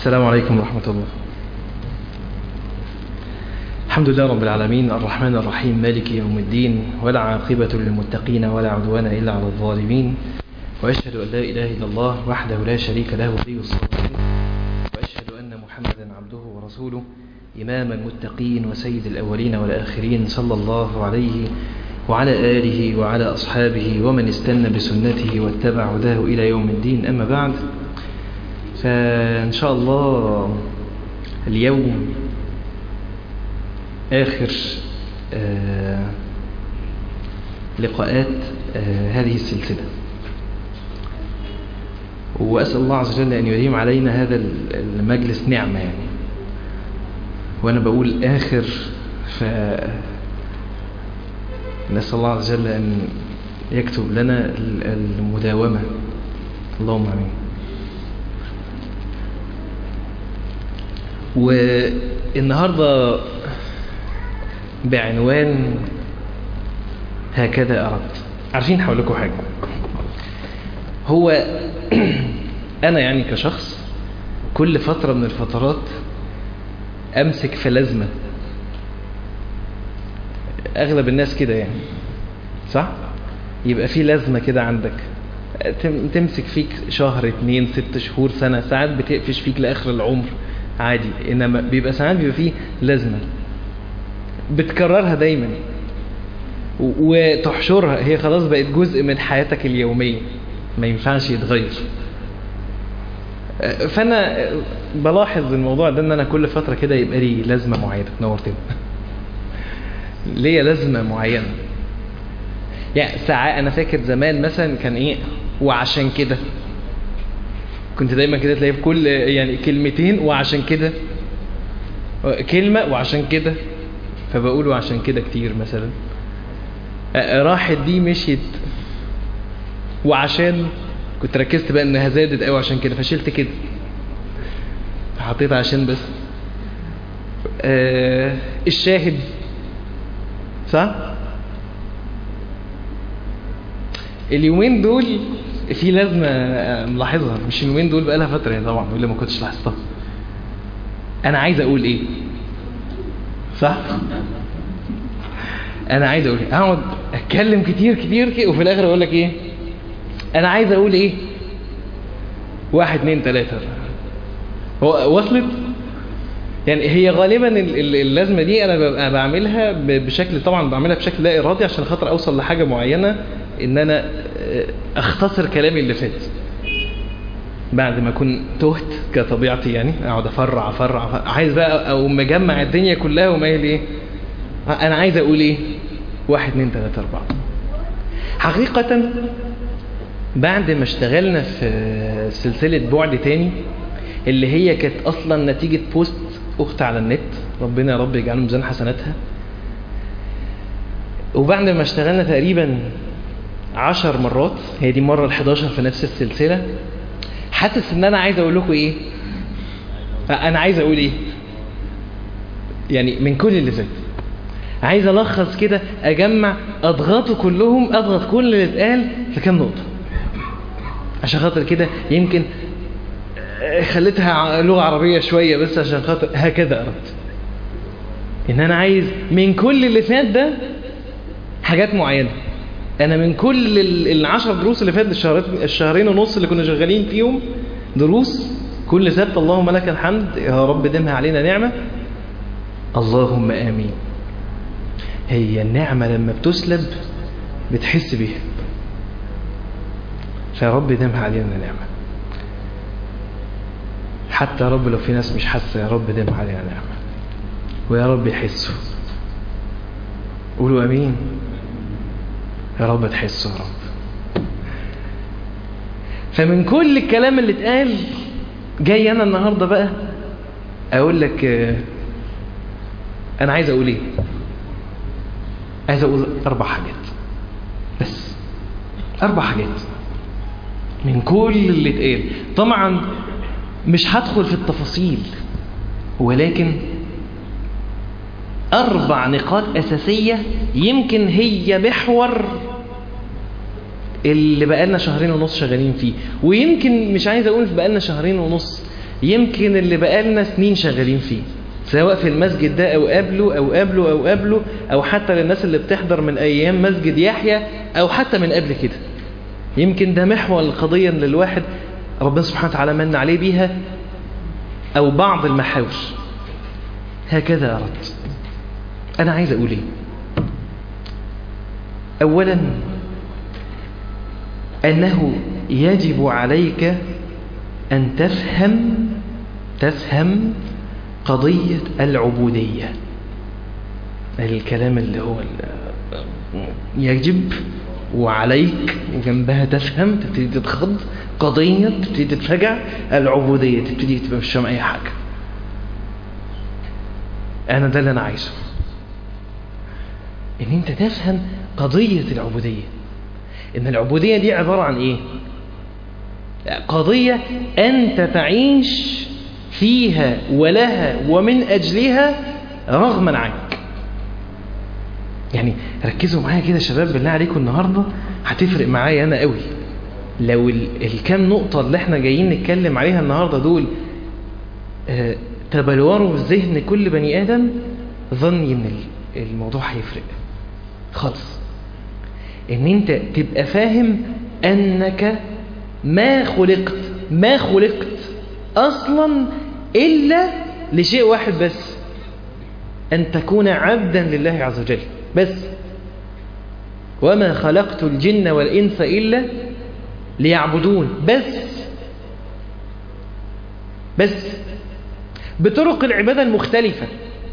السلام عليكم ورحمة الله الحمد لله رب العالمين الرحمن الرحيم مالك يوم الدين ولا عاقبة للمتقين ولا عدوان إلا على الظالمين وأشهد أن لا إله إلا الله وحده لا شريك له ولي الصالحين وأشهد أن محمدا عبده ورسوله إمام المتقين وسيد الأولين والآخرين صلى الله عليه وعلى آله وعلى أصحابه ومن استنى بسنته واتبع هداه إلى يوم الدين أما بعد فإن شاء الله اليوم آخر آه لقاءات آه هذه السلسلة وأسأل الله عز وجل أن يديم علينا هذا المجلس نعمة يعني وأنا بقول آخر ف نسأل الله عز وجل أن يكتب لنا المداومة اللهم آمين والنهاردة بعنوان هكذا أردت عارفين هقول لكم حاجة هو أنا يعني كشخص كل فترة من الفترات أمسك في لازمة أغلب الناس كده يعني صح؟ يبقى في لازمة كده عندك تمسك فيك شهر اتنين ست شهور سنة ساعات بتقفش فيك لآخر العمر عادي إنما بيبقى ساعات بيبقى فيه لازمة بتكررها دايما وتحشرها هي خلاص بقت جزء من حياتك اليومية ما ينفعش يتغير فأنا بلاحظ الموضوع ده ان انا كل فترة كده يبقى لي لازمة معينة نورتني ليا لازمة معينة يعني ساعات انا فاكر زمان مثلا كان ايه وعشان كده كنت دايما كده تلاقي في كل يعني كلمتين وعشان كده كلمة وعشان كده فبقول وعشان كده كتير مثلا راحت دي مشيت وعشان كنت ركزت بقى انها زادت قوي عشان كده فشلت كده حطيت عشان بس آه الشاهد صح اليومين دول في لازمة ملاحظها مش اليومين دول بقى لها فترة يعني طبعا ولا ما كنتش لاحظتها انا عايز اقول ايه صح انا عايز اقول ايه اقعد اتكلم كتير كتير كده وفي الاخر اقول لك ايه انا عايز اقول ايه واحد اتنين تلاتة هو وصلت يعني هي غالبا اللازمة دي انا ببقى بعملها بشكل طبعا بعملها بشكل لا ارادي عشان خاطر اوصل لحاجة معينة ان انا اختصر كلامي اللي فات بعد ما اكون تهت كطبيعتي يعني اقعد افرع افرع, أفرع. عايز بقى او مجمع الدنيا كلها ومايل ايه انا عايز اقول ايه واحد اتنين تلاتة اربعة حقيقة بعد ما اشتغلنا في سلسلة بعد تاني اللي هي كانت اصلا نتيجة بوست اخت على النت ربنا يا رب يجعله ميزان حسناتها وبعد ما اشتغلنا تقريبا عشر مرات هي دي مرة الحداشر في نفس السلسلة حاسس ان انا عايز اقول لكم ايه انا عايز اقول ايه يعني من كل اللي فات عايز الخص كده اجمع اضغطه كلهم اضغط كل اللي اتقال في كام نقطة عشان خاطر كده يمكن خليتها لغة عربية شوية بس عشان خاطر هكذا أردت إن أنا عايز من كل اللي فات ده حاجات معينة أنا من كل العشر دروس اللي فات الشهرين ونص اللي كنا شغالين فيهم دروس كل سبت اللهم لك الحمد يا رب دمها علينا نعمة اللهم آمين هي النعمة لما بتسلب بتحس بيها فيا رب دمها علينا نعمة حتى يا رب لو في ناس مش حاسة يا رب دمها علينا نعمة ويا رب يحسوا قولوا أمين يا رب تحسوا يا رب فمن كل الكلام اللي اتقال جاي أنا النهاردة بقى أقول لك أنا عايز أقول إيه عايز أقول أربع حاجات بس أربع حاجات من كل اللي اتقال طبعا مش هدخل في التفاصيل ولكن أربع نقاط أساسية يمكن هي محور اللي بقالنا شهرين ونص شغالين فيه ويمكن مش عايز أقول بقالنا شهرين ونص يمكن اللي بقالنا سنين شغالين فيه سواء في المسجد ده او قبله او قبله او قبله او حتى للناس اللي بتحضر من ايام مسجد يحيى او حتى من قبل كده يمكن ده محور القضية اللي الواحد ربنا سبحانه وتعالى من عليه بيها او بعض المحاور هكذا اردت انا عايز اقول ايه اولا انه يجب عليك ان تفهم تفهم قضية العبودية الكلام اللي هو يجب وعليك وجنبها تفهم تبتدي تتخض قضية تبتدي تتفجع العبودية تبتدي تبقى مش فاهم أي حاجة أنا ده اللي أنا عايزه إن أنت تفهم قضية العبودية إن العبودية دي عبارة عن إيه قضية أنت تعيش فيها ولها ومن أجلها رغما عنك يعني ركزوا معايا كده شباب بالله عليكم النهاردة هتفرق معايا أنا قوي لو الكام نقطة اللي احنا جايين نتكلم عليها النهاردة دول اه تبلوروا في ذهن كل بني آدم ظني ان الموضوع هيفرق خالص ان انت تبقى فاهم انك ما خلقت ما خلقت اصلا الا لشيء واحد بس ان تكون عبدا لله عز وجل بس وما خلقت الجن والانس الا ليعبدون بس بس بطرق العبادة المختلفة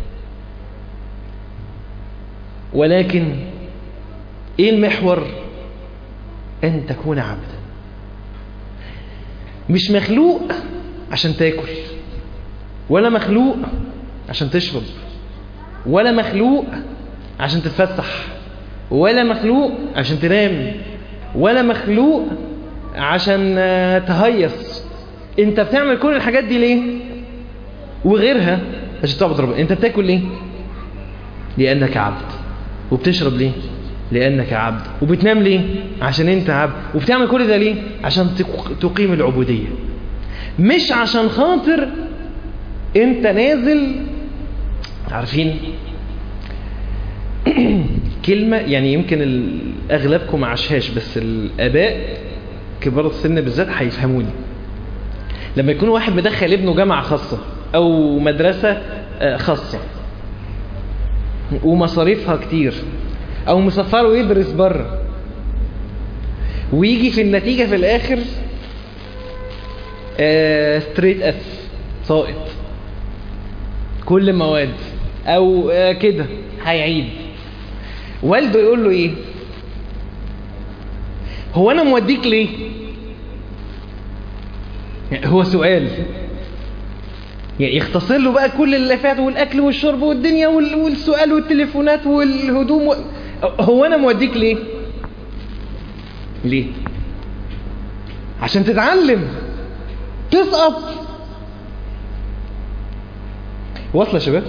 ولكن ايه المحور ان تكون عبدا مش مخلوق عشان تاكل ولا مخلوق عشان تشرب ولا مخلوق عشان تتفسح ولا مخلوق عشان تنام ولا مخلوق عشان تهيص انت بتعمل كل الحاجات دي ليه وغيرها عشان تعبد ربنا انت بتاكل ليه لانك عبد وبتشرب ليه لانك عبد وبتنام ليه عشان انت عبد وبتعمل كل ده ليه عشان تقيم العبودية مش عشان خاطر انت نازل عارفين كلمة يعني يمكن اغلبكم ما عاشهاش بس الاباء كبار السن بالذات هيفهموني لما يكون واحد مدخل ابنه جامعة خاصة او مدرسة خاصة ومصاريفها كتير او مسفره يدرس بره ويجي في النتيجة في الاخر ستريت اف ساقط كل مواد او كده هيعيد والده يقول له ايه هو انا موديك ليه هو سؤال يعني يختصر له بقى كل اللي فات والاكل والشرب والدنيا والسؤال والتليفونات والهدوم و... هو انا موديك ليه ليه عشان تتعلم تسقط واصله يا شباب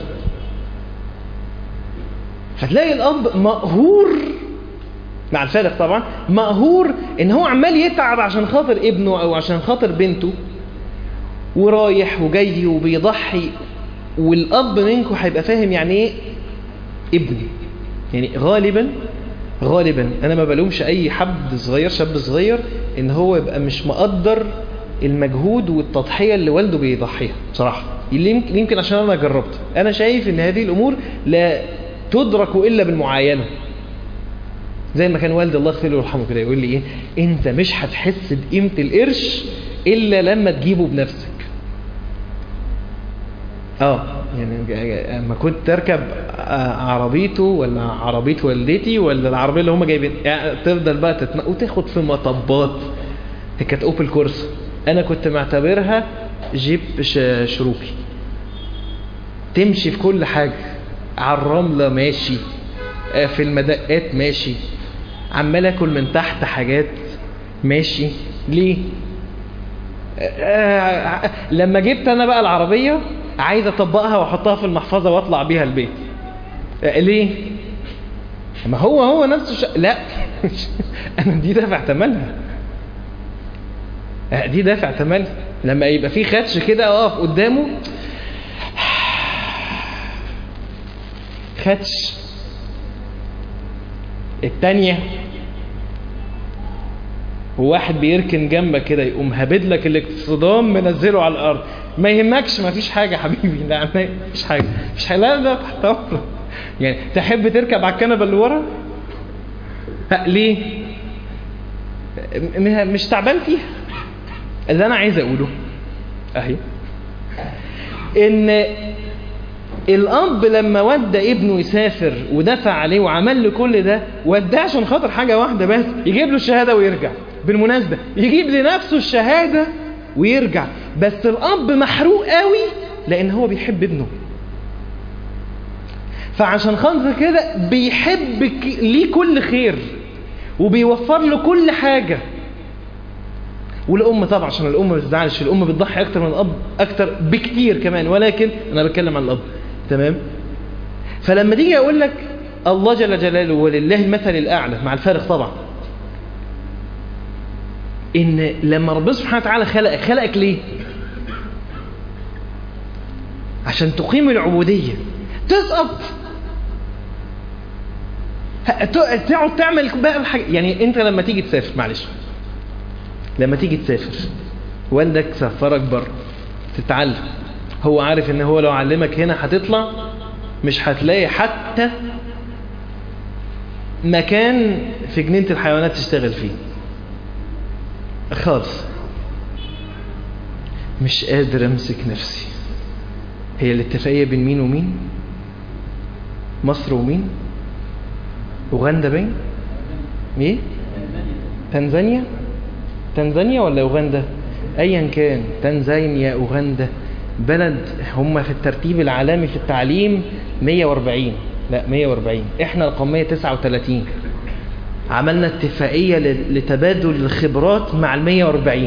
فتلاقي الاب مقهور مع الفارق طبعا مقهور ان هو عمال يتعب عشان خاطر ابنه او عشان خاطر بنته ورايح وجاي وبيضحي والاب منكم هيبقى فاهم يعني ايه ابني يعني غالبا غالبا انا ما بلومش اي حد صغير شاب صغير ان هو يبقى مش مقدر المجهود والتضحية اللي والده بيضحيها بصراحة اللي يمكن عشان انا جربت انا شايف ان هذه الامور لا تدرك الا بالمعاينة زي ما كان والدي الله يغفر له ويرحمه كده يقول لي ايه انت مش هتحس بقيمة القرش الا لما تجيبه بنفسك اه يعني لما كنت اركب عربيته ولا عربيه والدتي ولا العربيه اللي هم جايبين يعني تفضل بقى تتنق وتاخد في مطبات هي كانت اوبل كورس انا كنت معتبرها جيب شروكي تمشي في كل حاجه على الرمله ماشي في المدقات ماشي عمال اكل من تحت حاجات ماشي ليه آه لما جبت انا بقى العربيه عايز اطبقها واحطها في المحفظه واطلع بيها البيت آه ليه ما هو هو نفسه ش... لا انا دي دافع ثمنها آه دي دافع ثمنها لما يبقى في خدش كده اقف قدامه خدش التانية وواحد بيركن جنبك كده يقوم هابد لك الاتصدام منزله على الارض ما يهمكش ما فيش حاجة حبيبي لا ما فيش حاجة مش حاجة لا لا تحت امرك يعني تحب تركب على الكنبة اللي ورا ها ليه م- مش تعبان فيها اللي انا عايز اقوله اهي ان الاب لما ودى ابنه يسافر ودفع عليه وعمل له كل ده وداه عشان خاطر حاجه واحده بس يجيب له الشهاده ويرجع بالمناسبه يجيب لنفسه الشهاده ويرجع بس الاب محروق قوي لان هو بيحب ابنه فعشان خاطر كده بيحب ك- ليه كل خير وبيوفر له كل حاجه والام طبعا عشان الام ما تزعلش الام بتضحي اكتر من الاب اكتر بكتير كمان ولكن انا بتكلم عن الاب تمام فلما تيجي اقول لك الله جل جلاله ولله المثل الاعلى مع الفارق طبعا ان لما ربنا سبحانه وتعالى خلقك خلقك ليه عشان تقيم العبوديه تسقط ه- ت- تقعد تعمل بقى الحاجة يعني انت لما تيجي تسافر معلش لما تيجي تسافر والدك سفرك بره تتعلم هو عارف ان هو لو علمك هنا هتطلع مش هتلاقي حتى مكان في جنينة الحيوانات تشتغل فيه خالص مش قادر امسك نفسي هي الاتفاقية بين مين ومين مصر ومين اوغندا باين ايه تنزانيا تنزانيا ولا اوغندا ايا كان تنزانيا اوغندا بلد هم في الترتيب العالمي في التعليم 140 لا 140 احنا رقم 139 عملنا اتفاقية ل- لتبادل الخبرات مع ال 140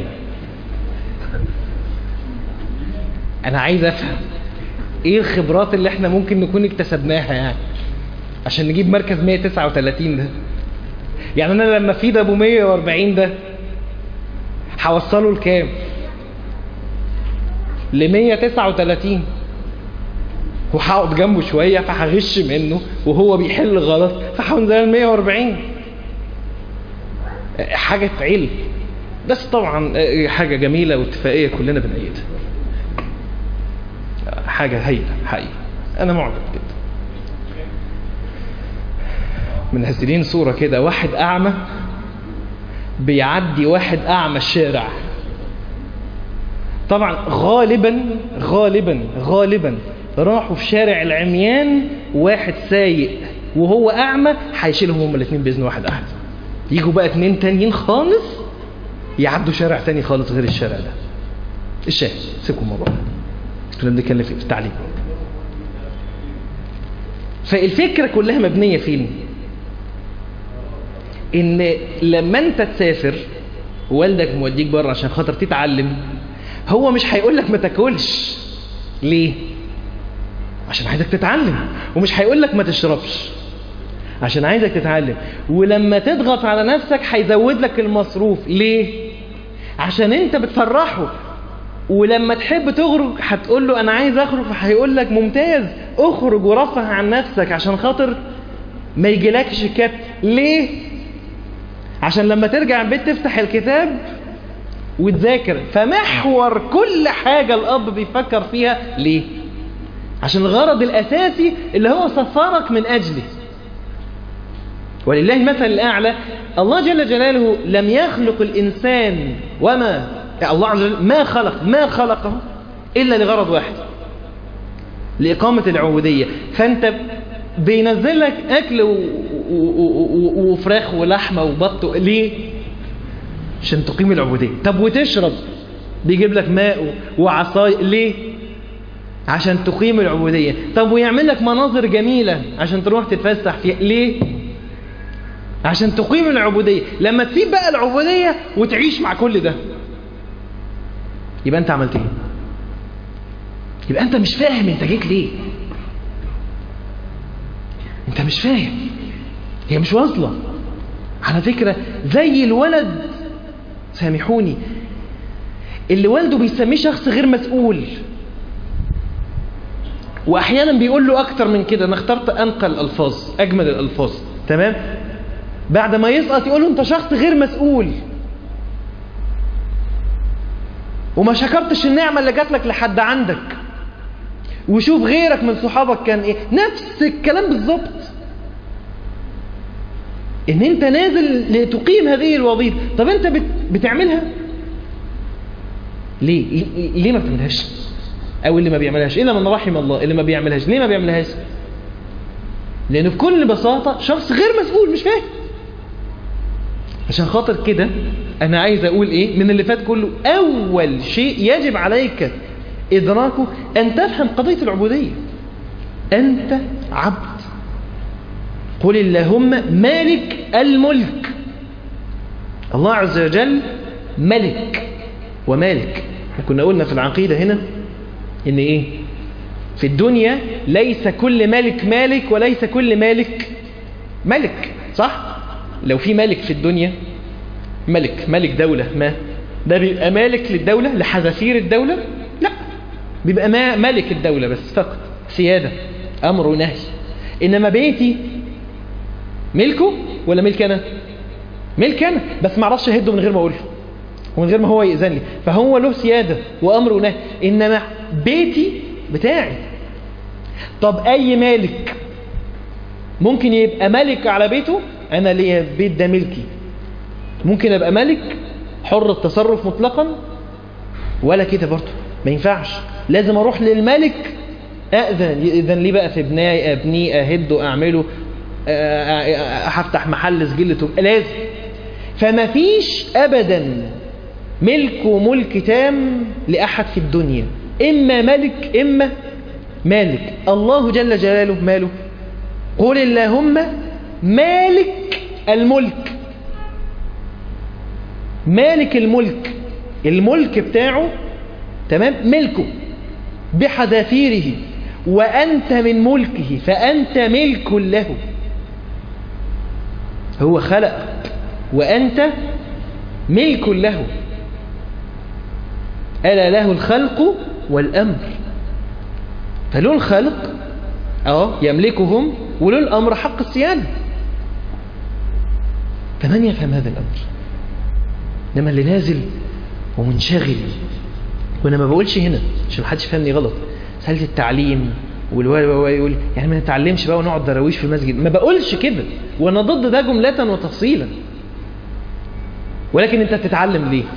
انا عايز افهم ايه الخبرات اللي احنا ممكن نكون اكتسبناها يعني عشان نجيب مركز 139 ده يعني انا لما في ده ابو 140 ده هوصله لكام ل 139 وهقعد جنبه شويه فهغش منه وهو بيحل غلط فهنزل ل 140 حاجه تعيل بس طبعا حاجه جميله واتفاقيه كلنا بنأيدها حاجه هايله حقيقي انا معجب جدا منزلين صوره كده واحد اعمى بيعدي واحد اعمى الشارع طبعا غالبا غالبا غالبا راحوا في شارع العميان واحد سايق وهو اعمى هيشيلهم هما الاثنين باذن واحد احد يجوا بقى اتنين تانيين خالص يعدوا شارع تاني خالص غير الشارع ده الشاهد سيبكم الموضوع ده كنا بنتكلم في التعليم فالفكره كلها مبنيه فين ان لما انت تسافر والدك موديك بره عشان خاطر تتعلم هو مش هيقول لك ما تاكلش ليه عشان عايزك تتعلم ومش هيقول لك ما تشربش عشان عايزك تتعلم ولما تضغط على نفسك هيزود لك المصروف ليه عشان انت بتفرحه ولما تحب تخرج هتقول له انا عايز اخرج فهيقول لك ممتاز اخرج ورفه عن نفسك عشان خاطر ما يجيلكش كبت ليه عشان لما ترجع البيت تفتح الكتاب وتذاكر فمحور كل حاجة الأب بيفكر فيها ليه عشان الغرض الأساسي اللي هو سفرك من أجله ولله المثل الأعلى الله جل جلاله لم يخلق الإنسان وما الله عز وجل ما خلق ما خلقه إلا لغرض واحد لإقامة العبودية فأنت بينزل لك أكل و... و... و... وفراخ ولحمة وبط ليه؟ عشان تقيم العبودية طب وتشرب بيجيب لك ماء وعصاي ليه؟ عشان تقيم العبودية طب ويعمل لك مناظر جميلة عشان تروح تتفسح فيها ليه؟ عشان تقيم العبودية لما تسيب بقى العبودية وتعيش مع كل ده يبقى انت عملت ايه يبقى انت مش فاهم انت جيت ليه انت مش فاهم هي مش واصلة على فكرة زي الولد سامحوني اللي والده بيسميه شخص غير مسؤول واحيانا بيقول له اكتر من كده انا اخترت انقى الالفاظ اجمل الالفاظ تمام بعد ما يسقط يقول له انت شخص غير مسؤول وما شكرتش النعمه اللي جات لك لحد عندك وشوف غيرك من صحابك كان ايه نفس الكلام بالظبط ان انت نازل لتقيم هذه الوظيفه طب انت بت... بتعملها ليه ليه ما بتعملهاش او اللي ما بيعملهاش الا من رحم الله اللي ما بيعملهاش ليه ما بيعملهاش لانه بكل بساطه شخص غير مسؤول مش فاهم عشان خاطر كده انا عايز اقول ايه من اللي فات كله اول شيء يجب عليك ادراكه ان تفهم قضيه العبوديه انت عبد قل اللهم مالك الملك الله عز وجل ملك ومالك كنا قلنا في العقيدة هنا ان ايه في الدنيا ليس كل ملك مالك وليس كل مالك ملك صح لو في ملك في الدنيا ملك ملك دولة ما ده بيبقى مالك للدولة لحذافير الدولة لا بيبقى ما ملك الدولة بس فقط سيادة أمر ونهي إنما بيتي ملكه ولا ملك أنا ملك أنا بس ما اعرفش اهده من غير ما أقوله ومن غير ما هو يأذن لي فهو له سيادة وأمر ونهي إنما بيتي بتاعي طب أي مالك ممكن يبقى ملك على بيته أنا ليا بيت ده ملكي ممكن أبقى ملك حر التصرف مطلقا ولا كده برضه ما ينفعش لازم أروح للملك أأذن إذن لي بقى في ابنائي أبنيه أهده أعمله هفتح محل سجلته لازم فما فيش أبدا ملك وملك تام لأحد في الدنيا إما ملك إما مالك الله جل جلاله ماله قل اللهم مالك الملك مالك الملك الملك بتاعه تمام ملكه بحذافيره وأنت من ملكه فأنت ملك له هو خلقك وأنت ملك له ألا له الخلق والأمر فله الخلق اه يملكهم وله الأمر حق الصيانة فمن يفهم هذا الأمر إنما اللي نازل ومنشغل وأنا ما بقولش هنا عشان محدش فهمني غلط مسألة التعليم والوالي يقول يعني ما نتعلمش بقى ونقعد دراويش في المسجد ما بقولش كده وانا ضد ده جملة وتفصيلا ولكن انت بتتعلم ليه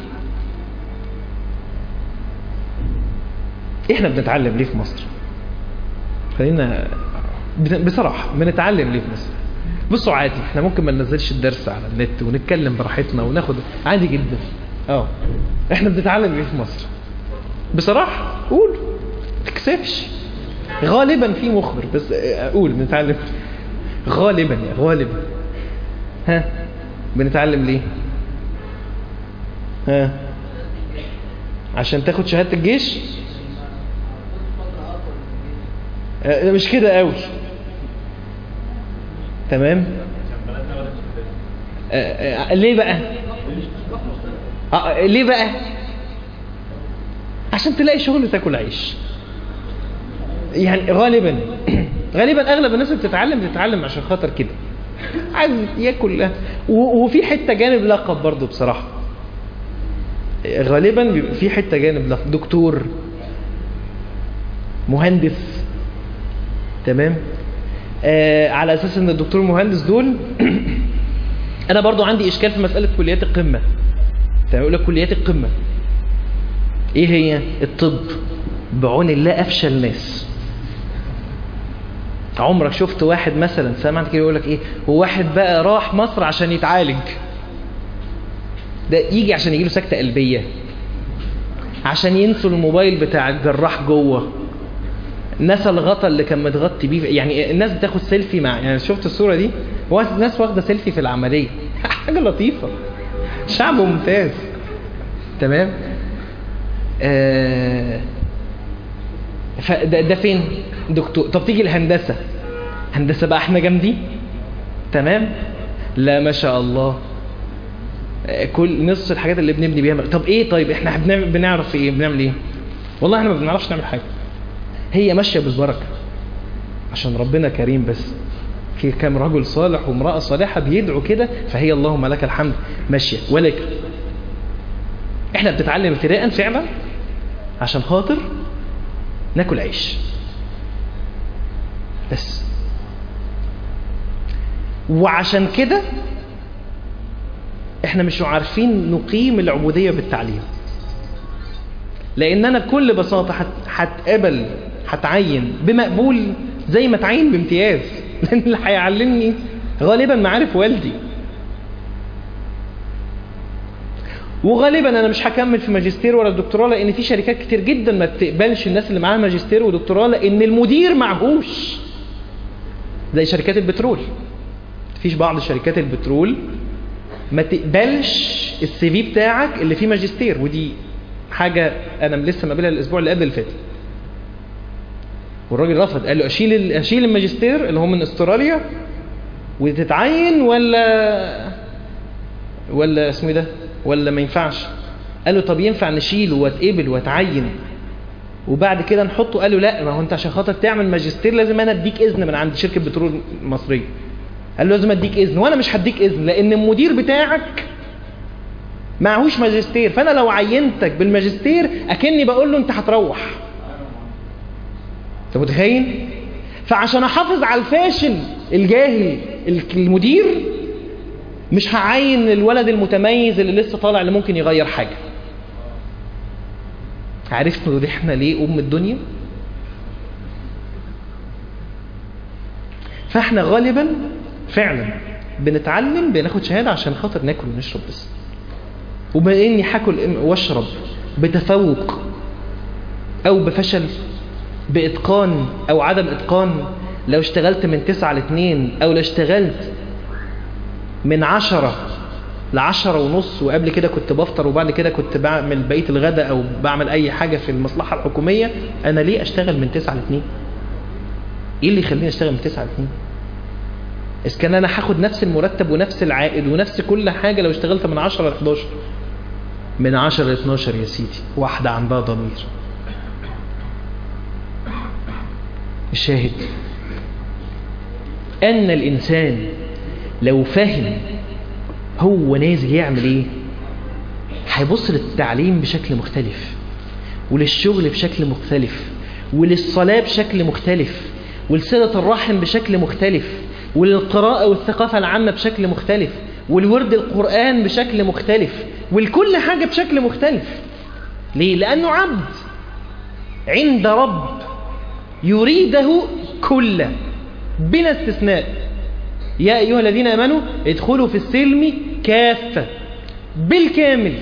احنا بنتعلم ليه في مصر خلينا بصراحة بنتعلم ليه في مصر بصوا عادي احنا ممكن ما ننزلش الدرس على النت ونتكلم براحتنا وناخد عادي جدا اه احنا بنتعلم ليه في مصر بصراحة قول تكسفش غالبا في مخبر بس اقول بنتعلم غالبا يا غالبا ها بنتعلم ليه ها عشان تاخد شهادة الجيش آه مش كده قوي تمام آه آه ليه بقى آه ليه بقى عشان تلاقي شغل تاكل عيش يعني غالبا غالبا اغلب الناس اللي بتتعلم بتتعلم عشان خاطر كده عايز ياكل وفي حته جانب لقب برضو بصراحه غالبا بيبقى في حته جانب لقب دكتور مهندس تمام آه على اساس ان الدكتور مهندس دول انا برضو عندي اشكال في مساله كليات القمه يقول لك كليات القمه ايه هي الطب بعون الله افشل ناس عمرك شفت واحد مثلا سمعت كده يقول لك ايه وواحد بقى راح مصر عشان يتعالج ده يجي عشان يجيله سكتة قلبية عشان ينسوا الموبايل بتاع الجراح جوه نسى الغطا اللي كان متغطي بيه يعني الناس بتاخد سيلفي مع يعني شفت الصورة دي هو الناس واخدة سيلفي في العملية حاجة لطيفة شعب ممتاز تمام آه فده ده فين دكتور طب تيجي الهندسة هندسة بقى احنا جامدين تمام لا ما شاء الله آه، كل نص الحاجات اللي بنبني بيها طب ايه طيب احنا بنعمل بنعرف ايه بنعمل ايه والله احنا ما بنعرفش نعمل حاجه هي ماشيه بالبركه عشان ربنا كريم بس في كام رجل صالح وامرأة صالحة بيدعوا كده فهي اللهم لك الحمد ماشية ولكن احنا بنتعلم ابتداء فعلا عشان خاطر ناكل عيش بس وعشان كده احنا مش عارفين نقيم العبودية بالتعليم لان انا بكل بساطة هت- هتقبل هتعين بمقبول زي ما تعين بامتياز لان اللي هيعلمني غالبا معارف والدي وغالبا انا مش هكمل في ماجستير ولا دكتوراه لان في شركات كتير جدا ما بتقبلش الناس اللي معاها ماجستير ودكتوراه لان المدير معهوش زي شركات البترول فيش بعض شركات البترول ما تقبلش السي في بتاعك اللي فيه ماجستير ودي حاجة انا لسه مقابلها الاسبوع اللي قبل اللي فات والراجل رفض قال له اشيل ال- اشيل الماجستير اللي هو من استراليا وتتعين ولا ولا اسمه ايه ده ولا ما ينفعش قال له طب ينفع نشيله واتقبل واتعين وبعد كده نحطه قال له لا ما هو انت عشان خاطر تعمل ماجستير لازم انا اديك اذن من عند شركه بترول مصريه قال له لازم اديك اذن وانا مش هديك اذن لان المدير بتاعك معهوش ماجستير فانا لو عينتك بالماجستير اكني بقول له انت هتروح انت متخيل فعشان احافظ على الفاشل الجاهل المدير مش هعين الولد المتميز اللي لسه طالع اللي ممكن يغير حاجه عرفنا احنا ليه ام الدنيا فاحنا غالبا فعلا بنتعلم بناخد شهاده عشان خاطر ناكل ونشرب بس وبما اني هاكل واشرب بتفوق او بفشل باتقان او عدم اتقان لو اشتغلت من تسعة لاتنين او لو اشتغلت من عشرة لعشرة ونص وقبل كده كنت بفطر وبعد كده كنت بعمل بقية الغداء او بعمل اي حاجة في المصلحة الحكومية انا ليه اشتغل من تسعة لاتنين ايه اللي يخليني اشتغل من تسعة لاتنين اذا كان انا هاخد نفس المرتب ونفس العائد ونفس كل حاجة لو اشتغلت من 10 ل 11 من 10 ل 12 يا سيدي واحدة عندها ضمير الشاهد أن الإنسان لو فهم هو نازل يعمل إيه هيبص للتعليم بشكل مختلف وللشغل بشكل مختلف وللصلاة بشكل مختلف ولصلة الرحم بشكل مختلف وللقراءة والثقافة العامة بشكل مختلف والورد القرآن بشكل مختلف ولكل حاجة بشكل مختلف ليه؟ لأنه عبد عند رب يريده كله بلا استثناء يا أيها الذين آمنوا ادخلوا في السلم كافة بالكامل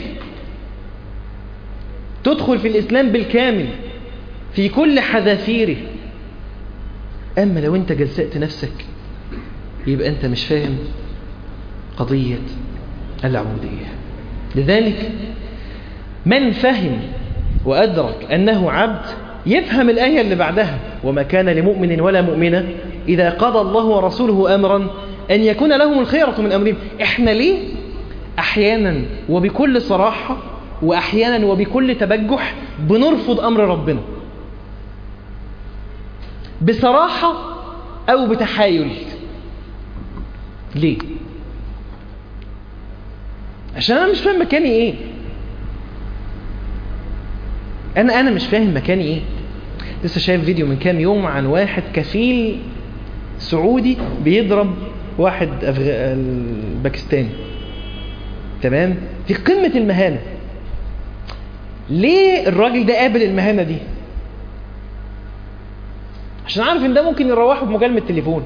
تدخل في الإسلام بالكامل في كل حذافيره أما لو أنت جزأت نفسك يبقى أنت مش فاهم قضية العبودية لذلك من فهم وأدرك أنه عبد يفهم الآية اللي بعدها وما كان لمؤمن ولا مؤمنة إذا قضى الله ورسوله أمرا أن يكون لهم الخيرة من أمرهم إحنا ليه أحيانا وبكل صراحة وأحيانا وبكل تبجح بنرفض أمر ربنا بصراحة أو بتحايل ليه عشان أنا مش فاهم مكاني إيه انا انا مش فاهم مكاني ايه لسه شايف فيديو من كام يوم عن واحد كفيل سعودي بيضرب واحد أفغ... باكستاني تمام في قمة المهانة ليه الراجل ده قابل المهانة دي عشان عارف ان ده ممكن يروحه بمكالمة تليفون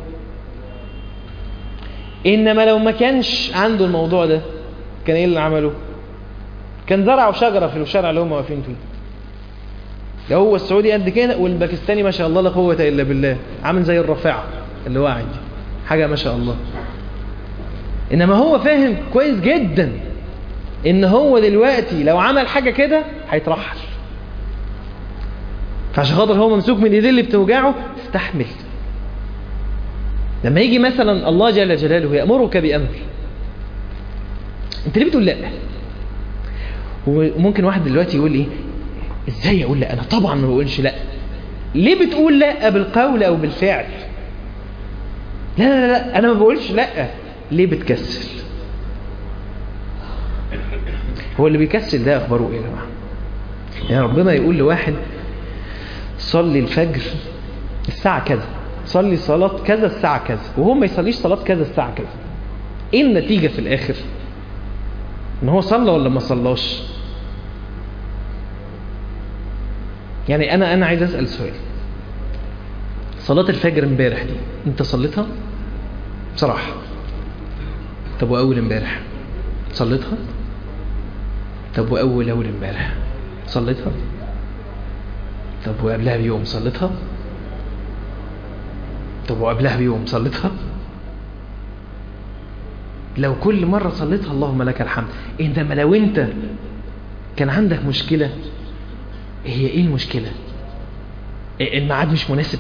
انما لو ما كانش عنده الموضوع ده كان ايه اللي عمله كان زرعوا شجرة في الشارع اللي هم واقفين فيه ده هو السعودي قد كده والباكستاني ما شاء الله لا قوة إلا بالله عامل زي الرافعة اللي واقع دي حاجة ما شاء الله إنما هو فاهم كويس جدا إن هو دلوقتي لو عمل حاجة كده هيترحل فعشان خاطر هو ممسوك من ايديه اللي بتوجعه استحمل لما يجي مثلا الله جل جلاله يأمرك بأمر انت ليه بتقول لا وممكن واحد دلوقتي يقول ايه ازاي اقول لا انا طبعا ما بقولش لا ليه بتقول لا بالقول او بالفعل لا لا لا انا ما بقولش لا ليه بتكسل هو اللي بيكسل ده اخباره ايه يا جماعه يعني ربنا يقول لواحد صلي الفجر الساعه كذا صلي صلاه كذا الساعه كذا وهو ما يصليش صلاه كذا الساعه كذا ايه النتيجه في الاخر ان هو صلى ولا ما صلاش يعني انا انا عايز اسال سؤال صلاه الفجر امبارح دي انت صليتها بصراحه طب واول امبارح صليتها طب واول اول امبارح صليتها طب وقبلها بيوم صليتها طب وقبلها بيوم صليتها لو كل مرة صليتها اللهم لك الحمد إنما لو أنت كان عندك مشكلة هي إيه المشكلة الميعاد مش مناسب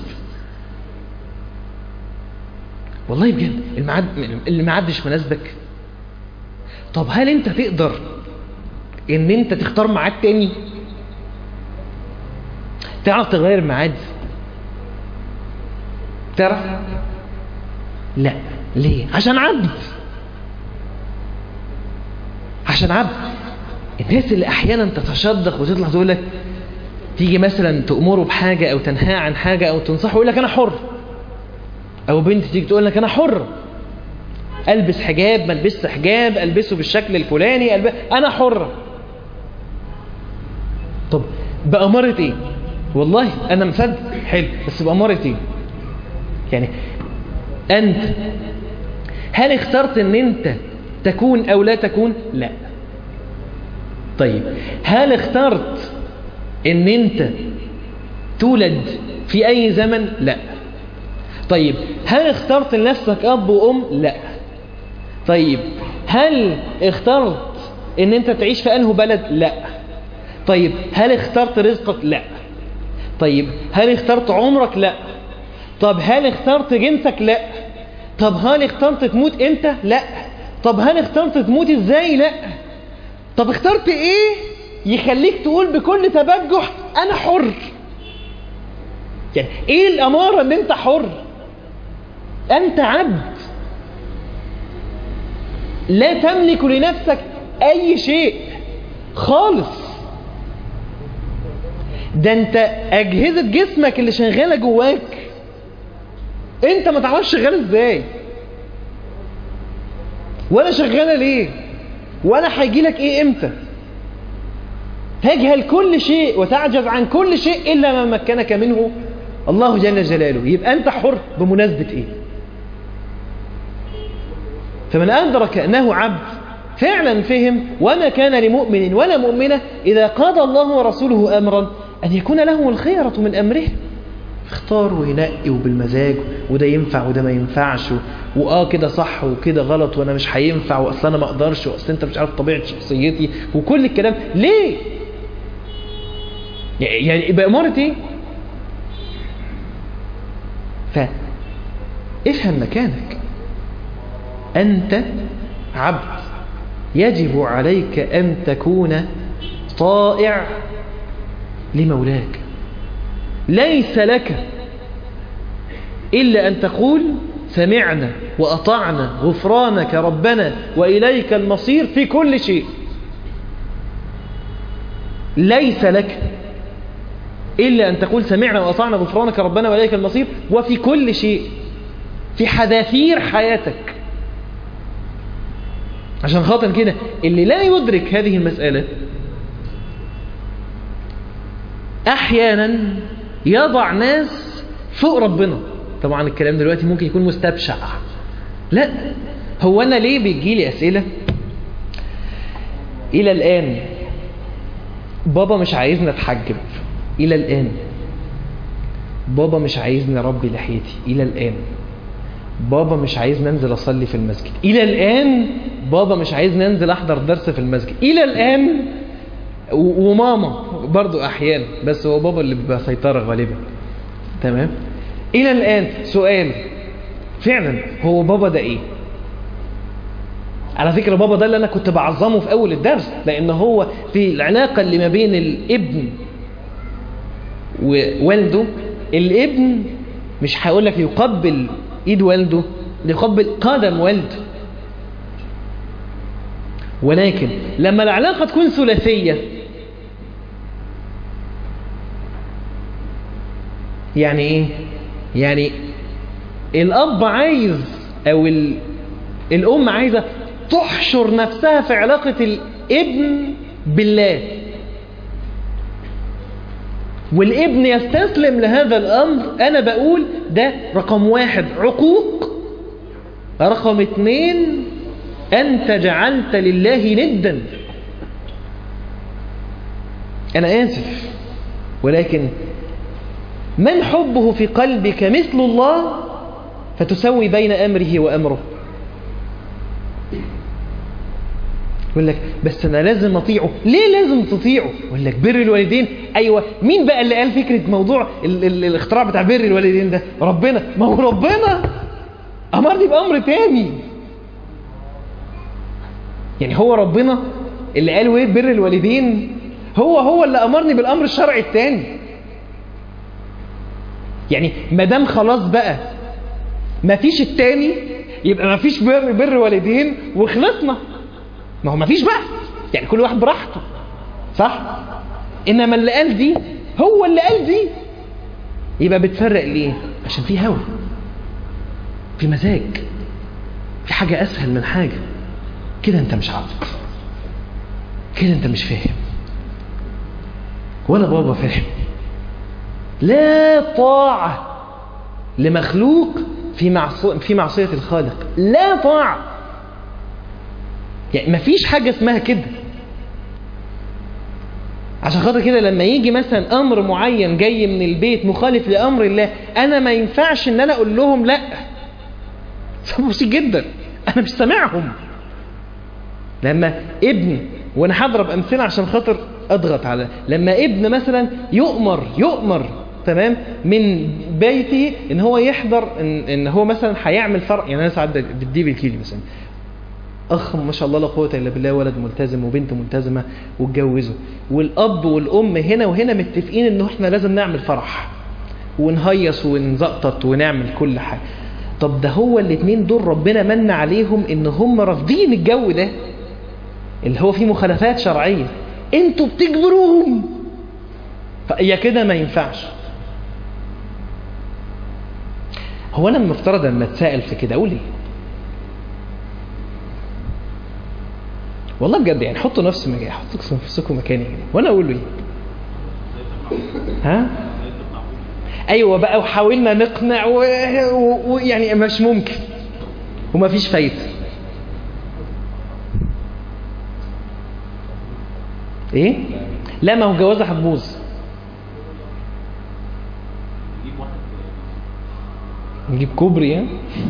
والله بجد الميعاد الميعاد مش مناسبك طب هل أنت تقدر إن أنت تختار ميعاد تاني تعرف تغير الميعاد تعرف لا ليه عشان عبد عشان عبد الناس اللي احيانا تتشدق وتطلع تقول لك تيجي مثلا تأمره بحاجة او تنهاه عن حاجة او تنصحه يقول لك انا حر او بنت تيجي تقول لك انا حر البس حجاب ما البسش حجاب البسه بالشكل الفلاني ألبس... انا حر طب بأمارة ايه والله انا مصدق حلو بس بأمارة ايه يعني انت هل اخترت ان انت تكون او لا تكون لا طيب هل اخترت ان انت تولد في اي زمن لا طيب هل اخترت لنفسك اب وام لا طيب هل اخترت ان انت تعيش في انه بلد لا طيب هل اخترت رزقك لا طيب هل اخترت عمرك لا طب هل اخترت جنسك لا طب هل اخترت تموت امتى لا طب هل اخترت تموت ازاي لا طب اخترت ايه يخليك تقول بكل تبجح انا حر يعني ايه الامارة ان انت حر انت عبد لا تملك لنفسك اي شيء خالص ده انت اجهزة جسمك اللي شغالة جواك انت ما تعرفش شغالة ازاي ولا شغالة ليه ولا هيجي لك ايه امتى تجهل كل شيء وتعجز عن كل شيء الا ما مكنك منه الله جل جلاله يبقى انت حر بمناسبة ايه فمن ادرك انه عبد فعلا فهم وما كان لمؤمن ولا مؤمنة اذا قضى الله ورسوله امرا ان يكون لهم الخيرة من امره اختار وينقي وبالمزاج وده ينفع وده ما ينفعش واه كده صح وكده غلط وانا مش هينفع واصل انا ما اقدرش واصل انت مش عارف طبيعه شخصيتي وكل الكلام ليه يعني بأمارة ايه فافهم مكانك انت عبد يجب عليك ان تكون طائع لمولاك ليس لك إلا أن تقول سمعنا وأطعنا غفرانك ربنا وإليك المصير في كل شيء ليس لك إلا أن تقول سمعنا وأطعنا غفرانك ربنا وإليك المصير وفي كل شيء في حذافير حياتك عشان خاطر كده اللي لا يدرك هذه المسألة أحيانا يضع ناس فوق ربنا طبعا الكلام دلوقتي ممكن يكون مستبشع لا هو أنا ليه بيجي لي أسئلة إلى الآن بابا مش عايزني أتحجب إلى الآن بابا مش عايزني أربي لحيتي إلى الآن بابا مش عايزني أنزل أصلي في المسجد إلى الآن بابا مش عايزني أنزل أحضر درس في المسجد إلى الآن وماما برضو احيانا بس هو بابا اللي بيبقى سيطرة غالبا تمام الى الان سؤال فعلا هو بابا ده ايه على فكرة بابا ده اللي أنا كنت بعظمه في أول الدرس لأن هو في العلاقة اللي ما بين الابن ووالده الابن مش هيقول لك يقبل ايد والده يقبل قدم والده ولكن لما العلاقة تكون ثلاثية يعني ايه يعني الاب عايز او ال... الام عايزة تحشر نفسها في علاقة الابن بالله والابن يستسلم لهذا الامر انا بقول ده رقم واحد عقوق رقم اتنين انت جعلت لله ندا انا اسف ولكن من حبه في قلبك مثل الله فتسوي بين امره وامره يقول لك بس انا لازم اطيعه ليه لازم تطيعه يقول لك بر الوالدين ايوه مين بقى اللي قال فكره موضوع ال ال الاختراع بتاع بر الوالدين ده ربنا ما هو ربنا امرني بامر تاني يعني هو ربنا اللي قال ايه بر الوالدين هو هو اللي امرني بالامر الشرعي التاني يعني ما دام خلاص بقى ما فيش التاني يبقى ما فيش بر بر والدين وخلصنا ما هو ما فيش بقى يعني كل واحد براحته صح انما اللي قال دي هو اللي قال دي يبقى بتفرق ليه عشان في هوى في مزاج في حاجة اسهل من حاجة كده انت مش عبد كده انت مش فاهم ولا بابا فاهم لا طاعة لمخلوق في معصية في معصية الخالق لا طاعة يعني مفيش حاجة اسمها كده عشان خاطر كده لما يجي مثلا امر معين جاي من البيت مخالف لامر الله انا ما ينفعش ان انا اقول لهم لا بسيط جدا انا مش سامعهم لما ابن وانا هضرب امثله عشان خاطر اضغط على لما ابن مثلا يؤمر يؤمر تمام من بيته ان هو يحضر ان, إن هو مثلا هيعمل فرق يعني انا ساعات بدي بالكيلي مثلا اخ ما شاء الله لا قوه الا بالله ولد ملتزم وبنت ملتزمه واتجوزوا والاب والام هنا وهنا متفقين ان احنا لازم نعمل فرح ونهيص ونزقطط ونعمل كل حاجه طب ده هو الاثنين دول ربنا من عليهم ان هم رافضين الجو ده اللي هو فيه مخالفات شرعيه انتوا بتجبروهم فيا كده ما ينفعش هو انا المفترض لما اتسائل في كده اقول ايه والله بجد يعني حطوا نفس مكاني حطوا نفسكم مكاني كده وانا اقول له ايه ها ايوه بقى وحاولنا نقنع ويعني و... مش ممكن وما فيش فايده ايه لا ما هو جوازها هتبوظ نجيب كوبري يعني